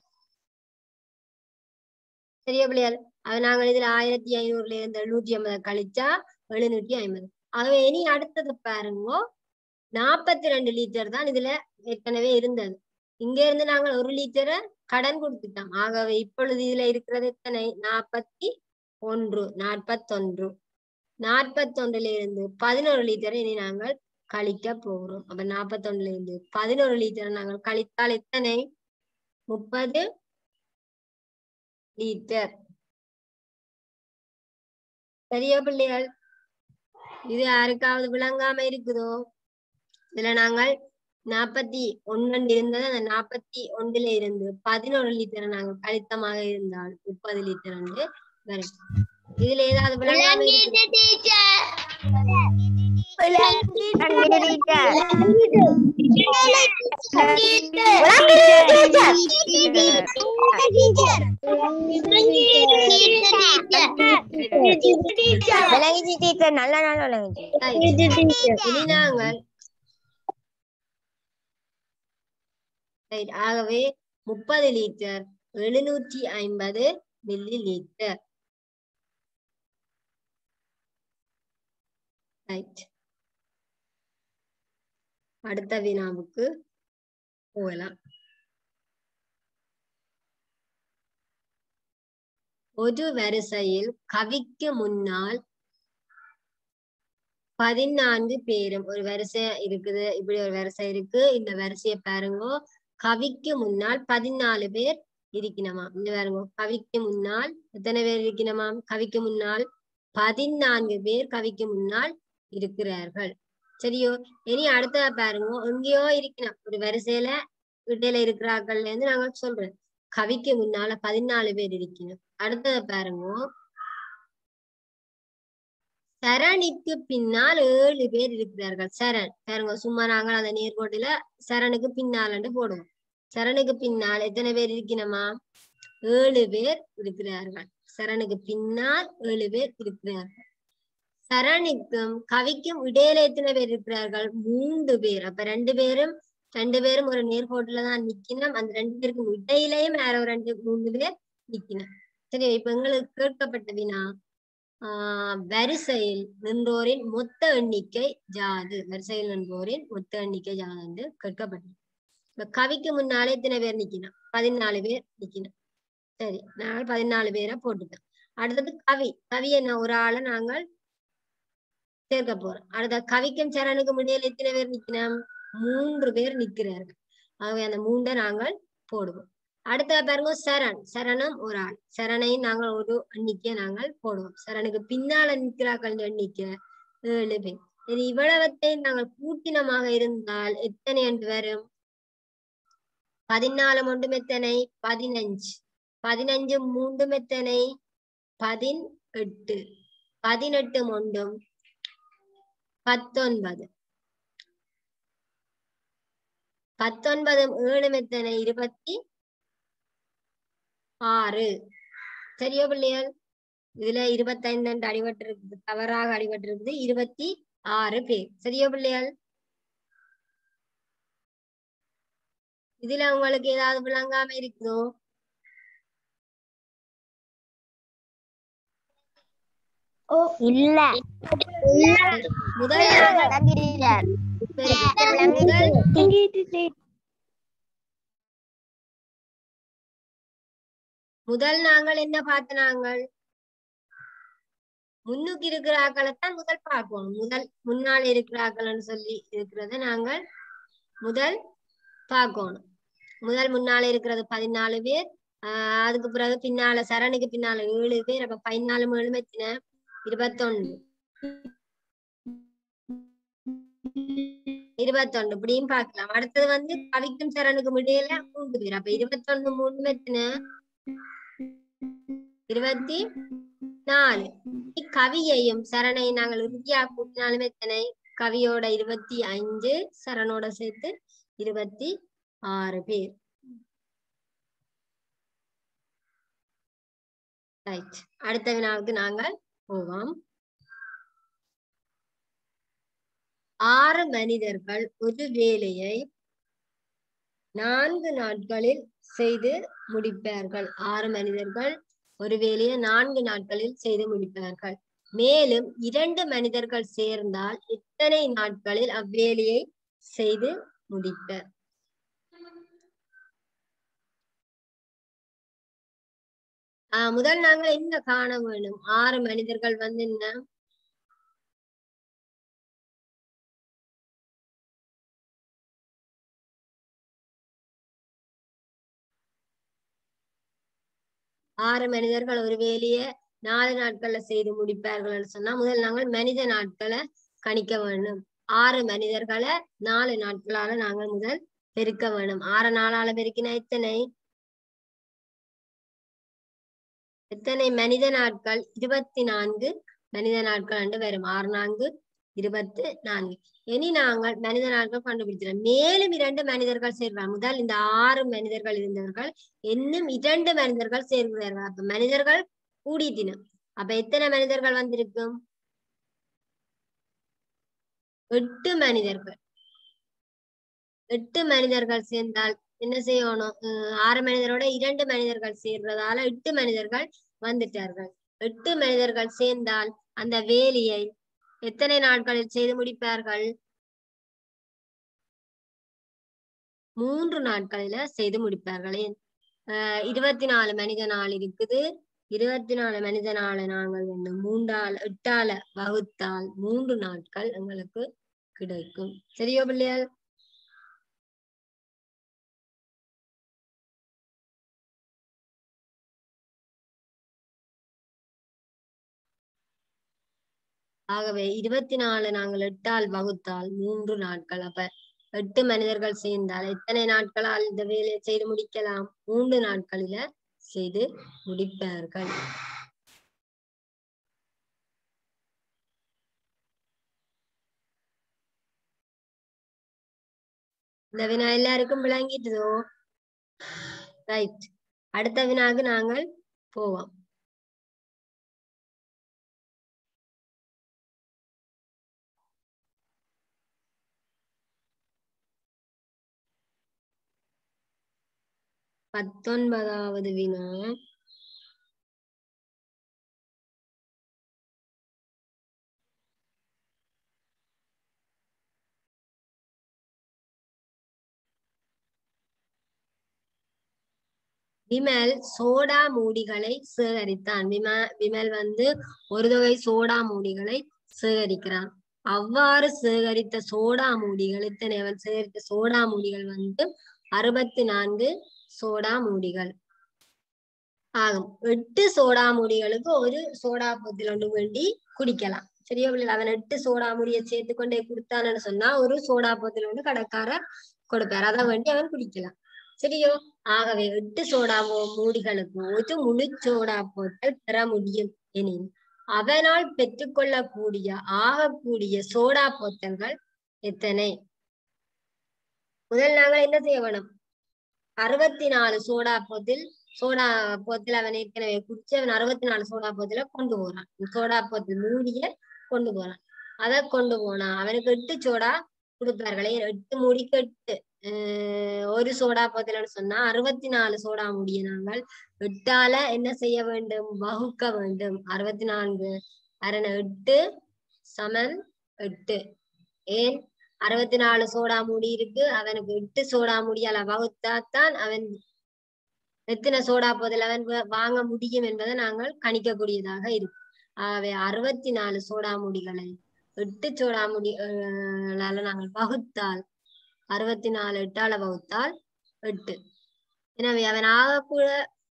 சரியா பிள்ளையார் அது நாங்கள் இதுல ஆயிரத்தி ஐநூறுல இருந்து எழுநூற்றி ஐம்பது கழிச்சா எழுநூற்றி ஐம்பது ஆகவே இனி அடுத்தது பாருங்க நாற்பத்தி ரெண்டு லிட்டர் தான் இதுல ஏற்கனவே இருந்தது இங்க இருந்து நாங்கள் ஒரு லிட்டரை கடன் கொடுத்துட்டோம் ஆகவே இப்பொழுது இதுல இருக்கிறது எத்தனை நாற்பத்தி ஒன்று நாற்பத்தொன்று நாற்பத்தொன்றுல இருந்து பதினோரு லிட்டரை இனி நாங்கள் கழிக்க போகிறோம் அப்ப நாற்பத்தொன்னுல இருந்து பதினோரு லிட்டர் நாங்கள் கழித்தால் எத்தனை முப்பது லிட்டர் சரியா பிள்ளைகள் இது யாருக்காவது விளங்காம இருக்குதோ இதுல நாங்கள் நாற்பத்தி ஒன்னு இருந்தது அந்த நாற்பத்தி ஒன்றுல இருந்து பதினோரு லிட்டர் நாங்கள் கழித்தமாக இருந்தால் முப்பது லிட்டர் வந்து வரும் இதுல ஏதாவது விளங்காம இருக்குதோ? விளங்கிச்சு டீச்சர் நல்ல நாள் விளங்கிச்சு இனி நாங்கள் Right. ஆகவே முப்பது லிட்டர் எழுநூற்றி ஐம்பது மில்லி லிட்டர் ரைட் அடுத்த வினாவுக்கு போகலாம் ஒரு வரிசையில் கவிக்கு முன்னால் பதினான்கு பேரும் ஒரு வரிசை இருக்குது இப்படி ஒரு வரிசை இருக்கு இந்த வரிசையை பாருங்க கவிக்கு முன்னால் பதினாலு பேர் இருக்கணுமா இந்த பாருங்க கவிக்கு முன்னால் எத்தனை பேர் இருக்கணுமாம் கவிக்கு முன்னால் பதினான்கு பேர் கவிக்கு முன்னால் இருக்கிறார்கள் சரியோ இனி அடுத்த பாருங்க எங்கேயோ இருக்கணும் ஒரு வரிசையில இடையில இருக்கிறார்கள்ல இருந்து நாங்க சொல்றேன் கவிக்கு முன்னால பதினாலு பேர் இருக்கணும் அடுத்தத பாருங்க சரணிக்கு பின்னால் ஏழு பேர் இருக்கிறார்கள் சரண் பாருங்க சும்மா நாங்கள் அந்த நேர்கோட்டுல சரணுக்கு பின்னாலன்னு போடுவோம் சரணுக்கு பின்னால் எத்தனை பேர் இருக்கணுமா ஏழு பேர் இருக்கிறார்கள் சரணுக்கு பின்னால் ஏழு பேர் இருக்கிறார்கள் சரணுக்கும் கவிக்கும் இடையில எத்தனை பேர் இருக்கிறார்கள் மூன்று பேர் அப்ப ரெண்டு பேரும் ரெண்டு பேரும் ஒரு நேர்கோட்டுல தான் நிக்கணும் அந்த ரெண்டு பேருக்கும் இடையிலையும் வேற ஒரு ரெண்டு மூணு பேர் நிக்கணும் சரி இப்ப எங்களுக்கு கேட்கப்பட்ட வினா ஆஹ் வரிசையில் நின்றோரின் மொத்த எண்ணிக்கை ஜாது வரிசையில் நின்றோரின் மொத்த எண்ணிக்கை ஜாது என்று கேட்கப்பட்டது இப்ப கவிக்கு முன்னாலே எத்தனை பேர் நிக்கணும் பதினாலு பேர் நிக்கணும் சரி நாங்கள் பதினாலு பேரை போட்டுட்டோம் அடுத்தது கவி கவி என்ன ஒரு ஆளை நாங்கள் சேர்க்க போறோம் அடுத்த கவிக்கும் சரணுக்கும் இடையில எத்தனை பேர் நிக்கணும் மூன்று பேர் நிக்கிறார்கள் ஆகவே அந்த மூன்றை நாங்கள் போடுவோம் அடுத்த பாருங்க சரண் சரணம் ஒரு ஆள் சரணையும் நாங்கள் ஒரு எண்ணிக்கை நாங்கள் போடுவோம் சரணுக்கு பின்னால நிற்கிறார்கள் எண்ணிக்கை ஏழு பேர் இது இவ்வளவத்தை நாங்கள் கூட்டினமாக இருந்தால் எத்தனை என்று வரும் பதினாலு ஒன்றும் எத்தனை பதினஞ்சு பதினஞ்சு மூன்றும் எத்தனை பதினெட்டு பதினெட்டு ஒன்றும் பத்தொன்பது பத்தொன்பதும் ஏழும் எத்தனை இருபத்தி ஆறு சரியோ பிள்ளைகள் இதுல இருபத்தைந்து ரெண்டு அடிபட்டு இருக்குது தவறாக அடிபட்டு இருக்குது இருபத்தி ஆறு பேர் சரியோ பிள்ளைகள் இதுல உங்களுக்கு ஏதாவது விளங்காம இருக்குதோ இல்ல முதல் டீச்சர் சரி, முதல் முதல் நாங்கள் என்ன பார்த்த நாங்கள் முன்னுக்கு இருக்கிற ஆக்களைத்தான் முதல் பார்க்கணும் முதல் முன்னால் இருக்கிற ஆக்கள்னு சொல்லி இருக்கிறத நாங்கள் முதல் பார்க்கணும் முதல் முன்னால இருக்கிறது பதினாலு பேர் ஆஹ் அதுக்கு பிறகு பின்னால சரணுக்கு பின்னால ஏழு பேர் அப்ப பதினாலு ஏழு எத்தனை இருபத்தொன்னு இருபத்தொன்னு இப்படியும் பார்க்கலாம் அடுத்தது வந்து கவிக்கும் சரணுக்கும் இடையில மூன்று பேர் அப்ப இருபத்தொன்னு மூணு எத்தனை இருபத்தி நாலு கவியையும் சரணை நாங்கள் இறுதியா கூட்டினாலும் எத்தனை கவியோட இருபத்தி அஞ்சு சரணோட சேர்த்து இருபத்தி ஆறு பேர் ரைட் அடுத்த வினாவுக்கு நாங்கள் போவோம் ஆறு மனிதர்கள் ஒரு வேலையை நான்கு நாட்களில் செய்து முடிப்பார்கள் ஆறு மனிதர்கள் ஒரு வேலையை நான்கு நாட்களில் செய்து முடிப்பார்கள் மேலும் இரண்டு மனிதர்கள் சேர்ந்தால் எத்தனை நாட்களில் அவ்வேலையை செய்து முடிப்பர் ஆஹ் முதல் நாங்கள் என்ன காண வேணும் ஆறு மனிதர்கள் வந்து என்ன ஆறு மனிதர்கள் ஒரு வேலையை நாலு நாட்கள்ல செய்து முடிப்பார்கள் சொன்னா முதல் நாங்கள் மனித நாட்களை கணிக்க வேண்டும் ஆறு மனிதர்களை நாலு நாட்களால நாங்கள் முதல் பெருக்க வேணும் ஆறு நாளால பெருக்கினா எத்தனை எத்தனை மனித நாட்கள் இருபத்தி நான்கு மனித நாட்கள் என்று வரும் ஆறு நான்கு இருபத்து நான்கு இனி நாங்கள் மனித நாட்கள் கண்டுபிடிக்கிறோம் மேலும் இரண்டு மனிதர்கள் சேர்வார் முதல் இந்த ஆறு மனிதர்கள் இருந்தவர்கள் இன்னும் இரண்டு மனிதர்கள் சேர்கிறார்கள் அப்ப மனிதர்கள் கூடிட்டினம் அப்ப எத்தனை மனிதர்கள் வந்திருக்கும் எட்டு மனிதர்கள் எட்டு மனிதர்கள் சேர்ந்தால் என்ன செய்யணும் அஹ் ஆறு மனிதரோட இரண்டு மனிதர்கள் சேர்றதால எட்டு மனிதர்கள் வந்துட்டார்கள் எட்டு மனிதர்கள் சேர்ந்தால் அந்த வேலையை எத்தனை நாட்களில் செய்து முடிப்பார்கள் மூன்று நாட்களில செய்து முடிப்பார்கள் ஏன் ஆஹ் இருபத்தி நாலு மனித நாள் இருக்குது இருபத்தி நாலு மனித நாளை நாங்கள் வந்து மூன்றால் எட்டால வகுத்தால் மூன்று நாட்கள் எங்களுக்கு கிடைக்கும் சரியோ பிள்ளையால் ஆகவே இருபத்தி நாலு நாங்கள் எட்டால் வகுத்தால் மூன்று நாட்கள் அப்ப எட்டு மனிதர்கள் சேர்ந்தால் எத்தனை நாட்களால் இந்த வேலையை செய்து முடிக்கலாம் மூன்று நாட்களில செய்து முடிப்பார்கள் இந்த வினா எல்லாருக்கும் விளங்கிட்டுதோ ரைட் அடுத்த வினாக்கு நாங்கள் போவோம் பத்தொன்பதாவது வினா விமல் சோடா மூடிகளை சேகரித்தான் விம விமல் வந்து ஒரு தொகை சோடா மூடிகளை சேகரிக்கிறான் அவ்வாறு சேகரித்த சோடா மூடிகள் இத்தனை அவன் சேகரித்த சோடா மூடிகள் வந்து அறுபத்தி நான்கு சோடா மூடிகள் ஆகும் எட்டு சோடா மூடிகளுக்கு ஒரு சோடா பொத்தில் ஒன்று வேண்டி குடிக்கலாம் சரியா பிள்ளைகள் அவன் எட்டு சோடா மூடியை சேர்த்து கொண்டே கொடுத்தான்னு சொன்னா ஒரு சோடா பொத்தில் ஒன்று கடைக்காரர் கொடுப்பார் அதை வேண்டி அவன் குடிக்கலாம் சரியோ ஆகவே எட்டு சோடா மூ- மூடிகளுக்கு ஒரு முழு சோடா போத்தல் பெற முடியும் எனின் அவனால் பெற்றுக்கொள்ளக்கூடிய ஆகக்கூடிய சோடா போத்தல்கள் எத்தனை முதல் நாங்கள் என்ன செய்ய வேணும் அறுபத்தி நாலு சோடா போத்தில் சோடா போத்தில் அவன் ஏற்கனவே குடிச்சு அவன் அறுபத்தி நாலு சோடா போத்தில கொண்டு போறான் சோடா போத்தில் மூடிய கொண்டு போறான் அதை கொண்டு போனா அவனுக்கு எட்டு சோடா கொடுப்பார்களே எட்டு மூடிக்கு எட்டு அஹ் ஒரு சோடா போத்தலன்னு சொன்னா அறுபத்தி நாலு சோடா மூடிய நாங்கள் எட்டால என்ன செய்ய வேண்டும் வகுக்க வேண்டும் அறுபத்தி நான்கு அரண எட்டு சமன் எட்டு ஏன் அறுபத்தி நாலு சோடா மூடி இருக்கு அவனுக்கு எட்டு சோடா முடியால வகுத்தாத்தான் அவன் எத்தனை சோடா போதில் அவன் வ- வாங்க முடியும் என்பதை நாங்கள் கணிக்கக்கூடியதாக இருக்கு ஆகவே அறுபத்தி நாலு சோடா மூடிகளை எட்டு சோடா முடி அஹ் லால நாங்கள் வகுத்தால் அறுபத்தி நாலு எட்டால வகுத்தால் எட்டு எனவே அவன் ஆகக்கூட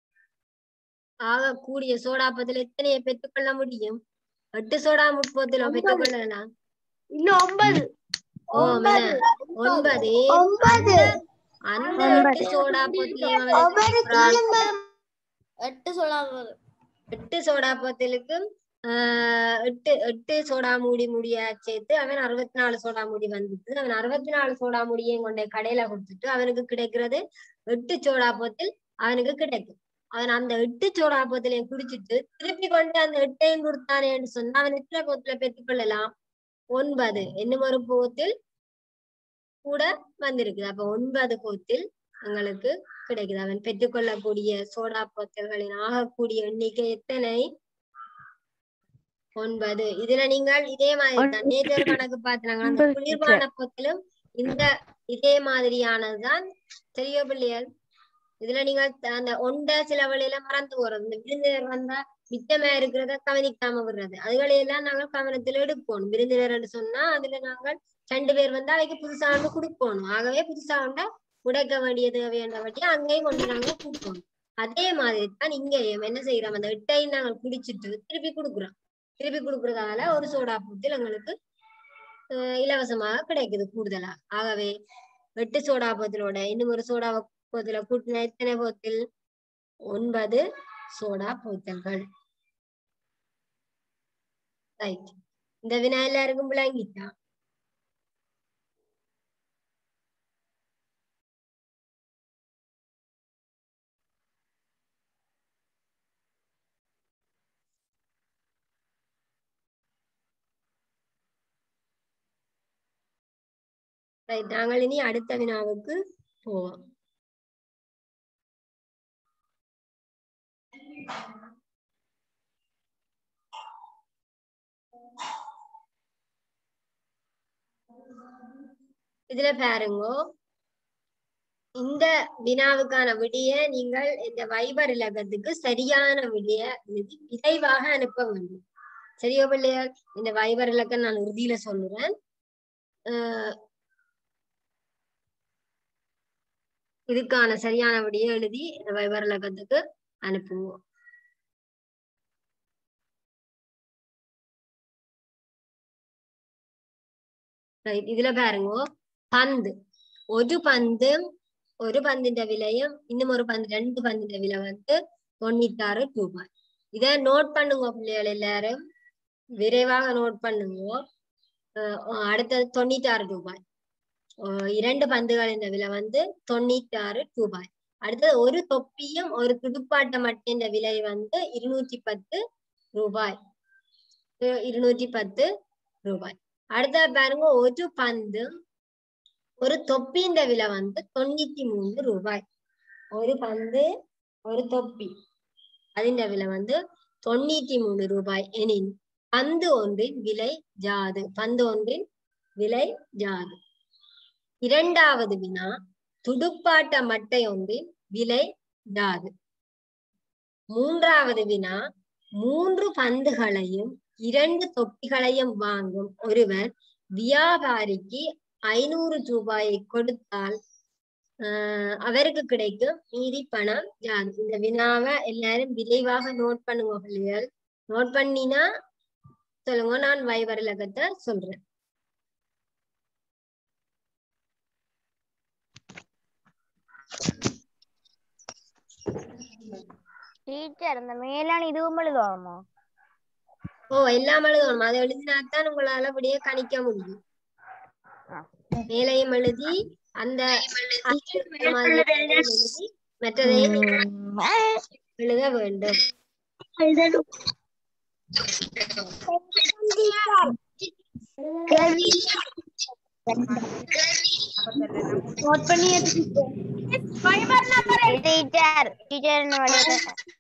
ஆகக்கூடிய சோடாப்பத்தில் எத்தனையை பெற்றுக்கொள்ள முடியும் எட்டு சோடா முப்பதிலும் பெற்றுக்கொள்ளலாம் இன்னும் ஒன்பது ஓ மென ஒன்பது ஒன்பது அந்த எட்டு சோடா போத்திலையும் அவன் ஒவ்வொரு பெற்றுக்கொள்றான். எட்டு சொல்லாமல் எட்டு சோடா போத்தலுக்கு ஆஹ் எட்டு எட்டு சோடா மூடி முடிய சேர்த்து அவன் அறுபத்தி நாலு சோடா மூடி வந்துட்டு அவன் அறுபத்தி நாலு சோடா முடியையும் கொண்டு கடையில கொடுத்துட்டு அவனுக்கு கிடைக்கிறது எட்டு சோடா போத்தில் அவனுக்கு கிடைக்கும் அவன் அந்த எட்டு சோடா போத்திலையும் குடிச்சிட்டு திருப்பி கொண்டு அந்த எட்டையும் கொடுத்தானேன்னு சொன்னா அவன் எத்தனை போத்துல பெற்றுக்கொள்ளலாம் ஒன்பது என்னும் ஒரு போத்தில் கூட வந்திருக்குது அப்ப ஒன்பது போத்தில் எங்களுக்கு கிடைக்குது அவன் பெற்றுக்கொள்ளக்கூடிய சோடா போத்தல்களின் ஆகக்கூடிய எண்ணிக்கை எத்தனை ஒன்பது இதுல நீங்கள் இதே மாதிரி தான் நேற்று ஒரு கணக்கு பார்த்தாங்க அந்த ஒன்பது குளிர்பான போத்திலும் இந்த இதே மாதிரியானதுதான் தெரிய பிள்ளைகள் இதுல நீங்க த- அந்த ஒண்ட சில வழியில மறந்து போறது இந்த விருந்தினர் வந்தா மிச்சமா இருக்கிறத கவனிக்காம விடுறது அதுகளையெல்லாம் நாங்கள் கவனத்துல எடுக்கணும் விருந்தினர் சொன்னா அதுல நாங்கள் ரெண்டு பேர் வந்து அவைக்கு புதுசா ஒன்று கொடுக்கணும் ஆகவே புதுசா ஒன்றை உடைக்க வேண்டிய தேவையான வட்டி அங்கேயும் கொண்டு நாங்க கொடுக்கணும் அதே மாதிரி தான் இங்கேயும் என்ன செய்யறோம் அந்த எட்டையும் நாங்கள் குடிச்சிட்டு திருப்பி கொடுக்குறோம் திருப்பி கொடுக்கறதால ஒரு சோடா பூத்தில் எங்களுக்கு அஹ், இலவசமாக கிடைக்குது கூடுதலா ஆகவே எட்டு சோடா போத்தலோட இன்னும் ஒரு சோடா போத்தல கூட்டின எத்தனை போத்தில் ஒன்பது சோடா போத்தல்கள் ரைட் இந்த வினா எல்லாருக்கும் விளங்கிட்டா ரைட் நாங்கள் இனி அடுத்த வினாவுக்கு போவோம் இதுல பாருங்க இந்த வினாவுக்கான விடிய நீங்கள் இந்த வைபர் இலக்கத்துக்கு சரியான விடிய எழுதி விரைவாக அனுப்ப வேண்டும் சரியோ பிள்ளையார் இந்த வைபர் இலக்கம் நான் உறுதியில சொல்லுறேன் அஹ் இதுக்கான சரியான விடிய எழுதி இந்த வைபர் இலக்கத்துக்கு அனுப்புவோம் Right, இதுல பாருங்க பந்து ஒரு பந்து ஒரு பந்திന്റെ விலையும் இன்னும் ஒரு பந்து ரெண்டு பந்திന്റെ விலை வந்து தொண்ணூத்தாறு ரூபாய் இத நோட் பண்ணுங்க பிள்ளைகள் எல்லாரும் விரைவாக நோட் பண்ணுங்க அஹ் அடுத்தது தொண்ணூத்தாறு ரூபாய் அஹ் இரண்டு பந்துகளின் விலை வந்து தொண்ணூத்தாறு ரூபாய் அடுத்தது ஒரு தொப்பியும் ஒரு துடுப்பாட்ட மட்டின் விலை வந்து இருநூற்றி பத்து ரூபாய் அஹ் இருநூற்றி பத்து ரூபாய் அடுத்த பாருங்க ஒரு பந்து ஒரு தொப்பின்ற விலை வந்து தொண்ணூத்தி மூணு ரூபாய் ஒரு பந்து ஒரு தொப்பி അതിന്റെ விலை வந்து தொண்ணூத்தி மூணு ரூபாய் எனின் பந்து ஒன்றின் விலை ஜாது பந்து ஒன்றின் விலை ஜாது இரண்டாவது வினா துடுப்பாட்ட மட்டை ஒன்றின் விலை ஜாது மூன்றாவது வினா மூன்று பந்துகளையும் இரண்டு தொப்பிகளையும் வாங்கும் ஒருவர் வியாபாரிக்கு ஐநூறு ரூபாயை கொடுத்தால் ஆஹ் அவருக்கு கிடைக்கும் மீதி பணம் யாது இந்த வினாவை எல்லாரும் விரைவாக நோட் பண்ணுங்க பிள்ளைகள் நோட் பண்ணினா சொல்லுங்க நான் வைவர் இலக்கத்தை சொல்றேன் டீச்சர் இந்த மேலான இதுவும் எழுதுவாமா ஓ எல்லாம் எழுதணும் அதை எழுதினாத்தான் உங்களால அப்படியே கணிக்க முடியும் மேலையும் எழுதி அந்த மாதிரி எழுதி மற்றதை எழுத வேண்டும் டீச்சர் டீச்சர் என்ன வழியில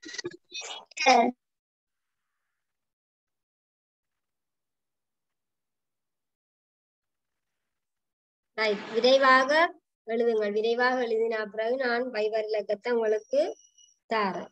Right. விரைவாக எழுதுங்கள் விரைவாக எழுதின பிறகு நான் வைவர் இலக்கத்தை உங்களுக்கு தாரேன்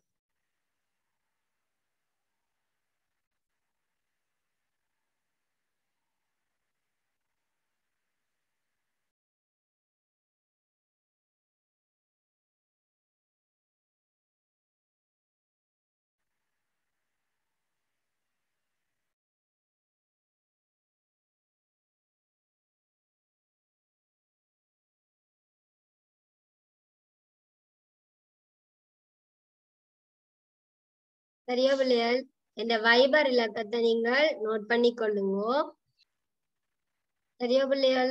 சரியா பிள்ளைகள் இந்த வைபர் இலக்கத்தை நீங்கள் நோட் பண்ணி கொள்ளுங்க சரியா பிள்ளைகள்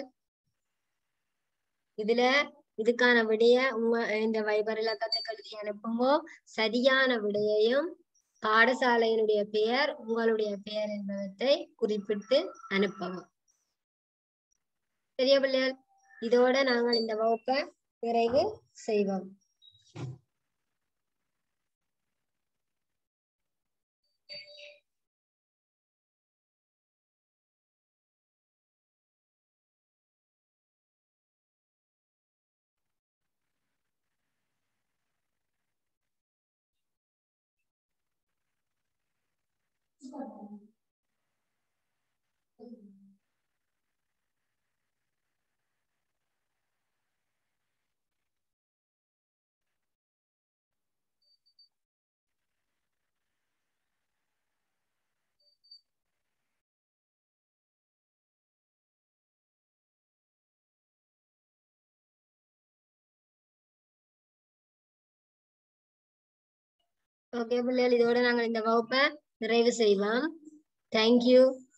இதுல இதுக்கான விடைய உங்க இந்த வைபர் இலக்கத்தை எழுதி அனுப்புங்க சரியான விடையையும் பாடசாலையினுடைய பெயர் உங்களுடைய பெயர் என்பதை குறிப்பிட்டு அனுப்பவும் பெரிய பிள்ளைகள் இதோட நாங்கள் இந்த வகுப்பை நிறைவு செய்வோம் ஓகே பிள்ளைகள் இதோட நாங்கள் இந்த வகுப்பை நிறைவு செய்வோம் தேங்க்யூ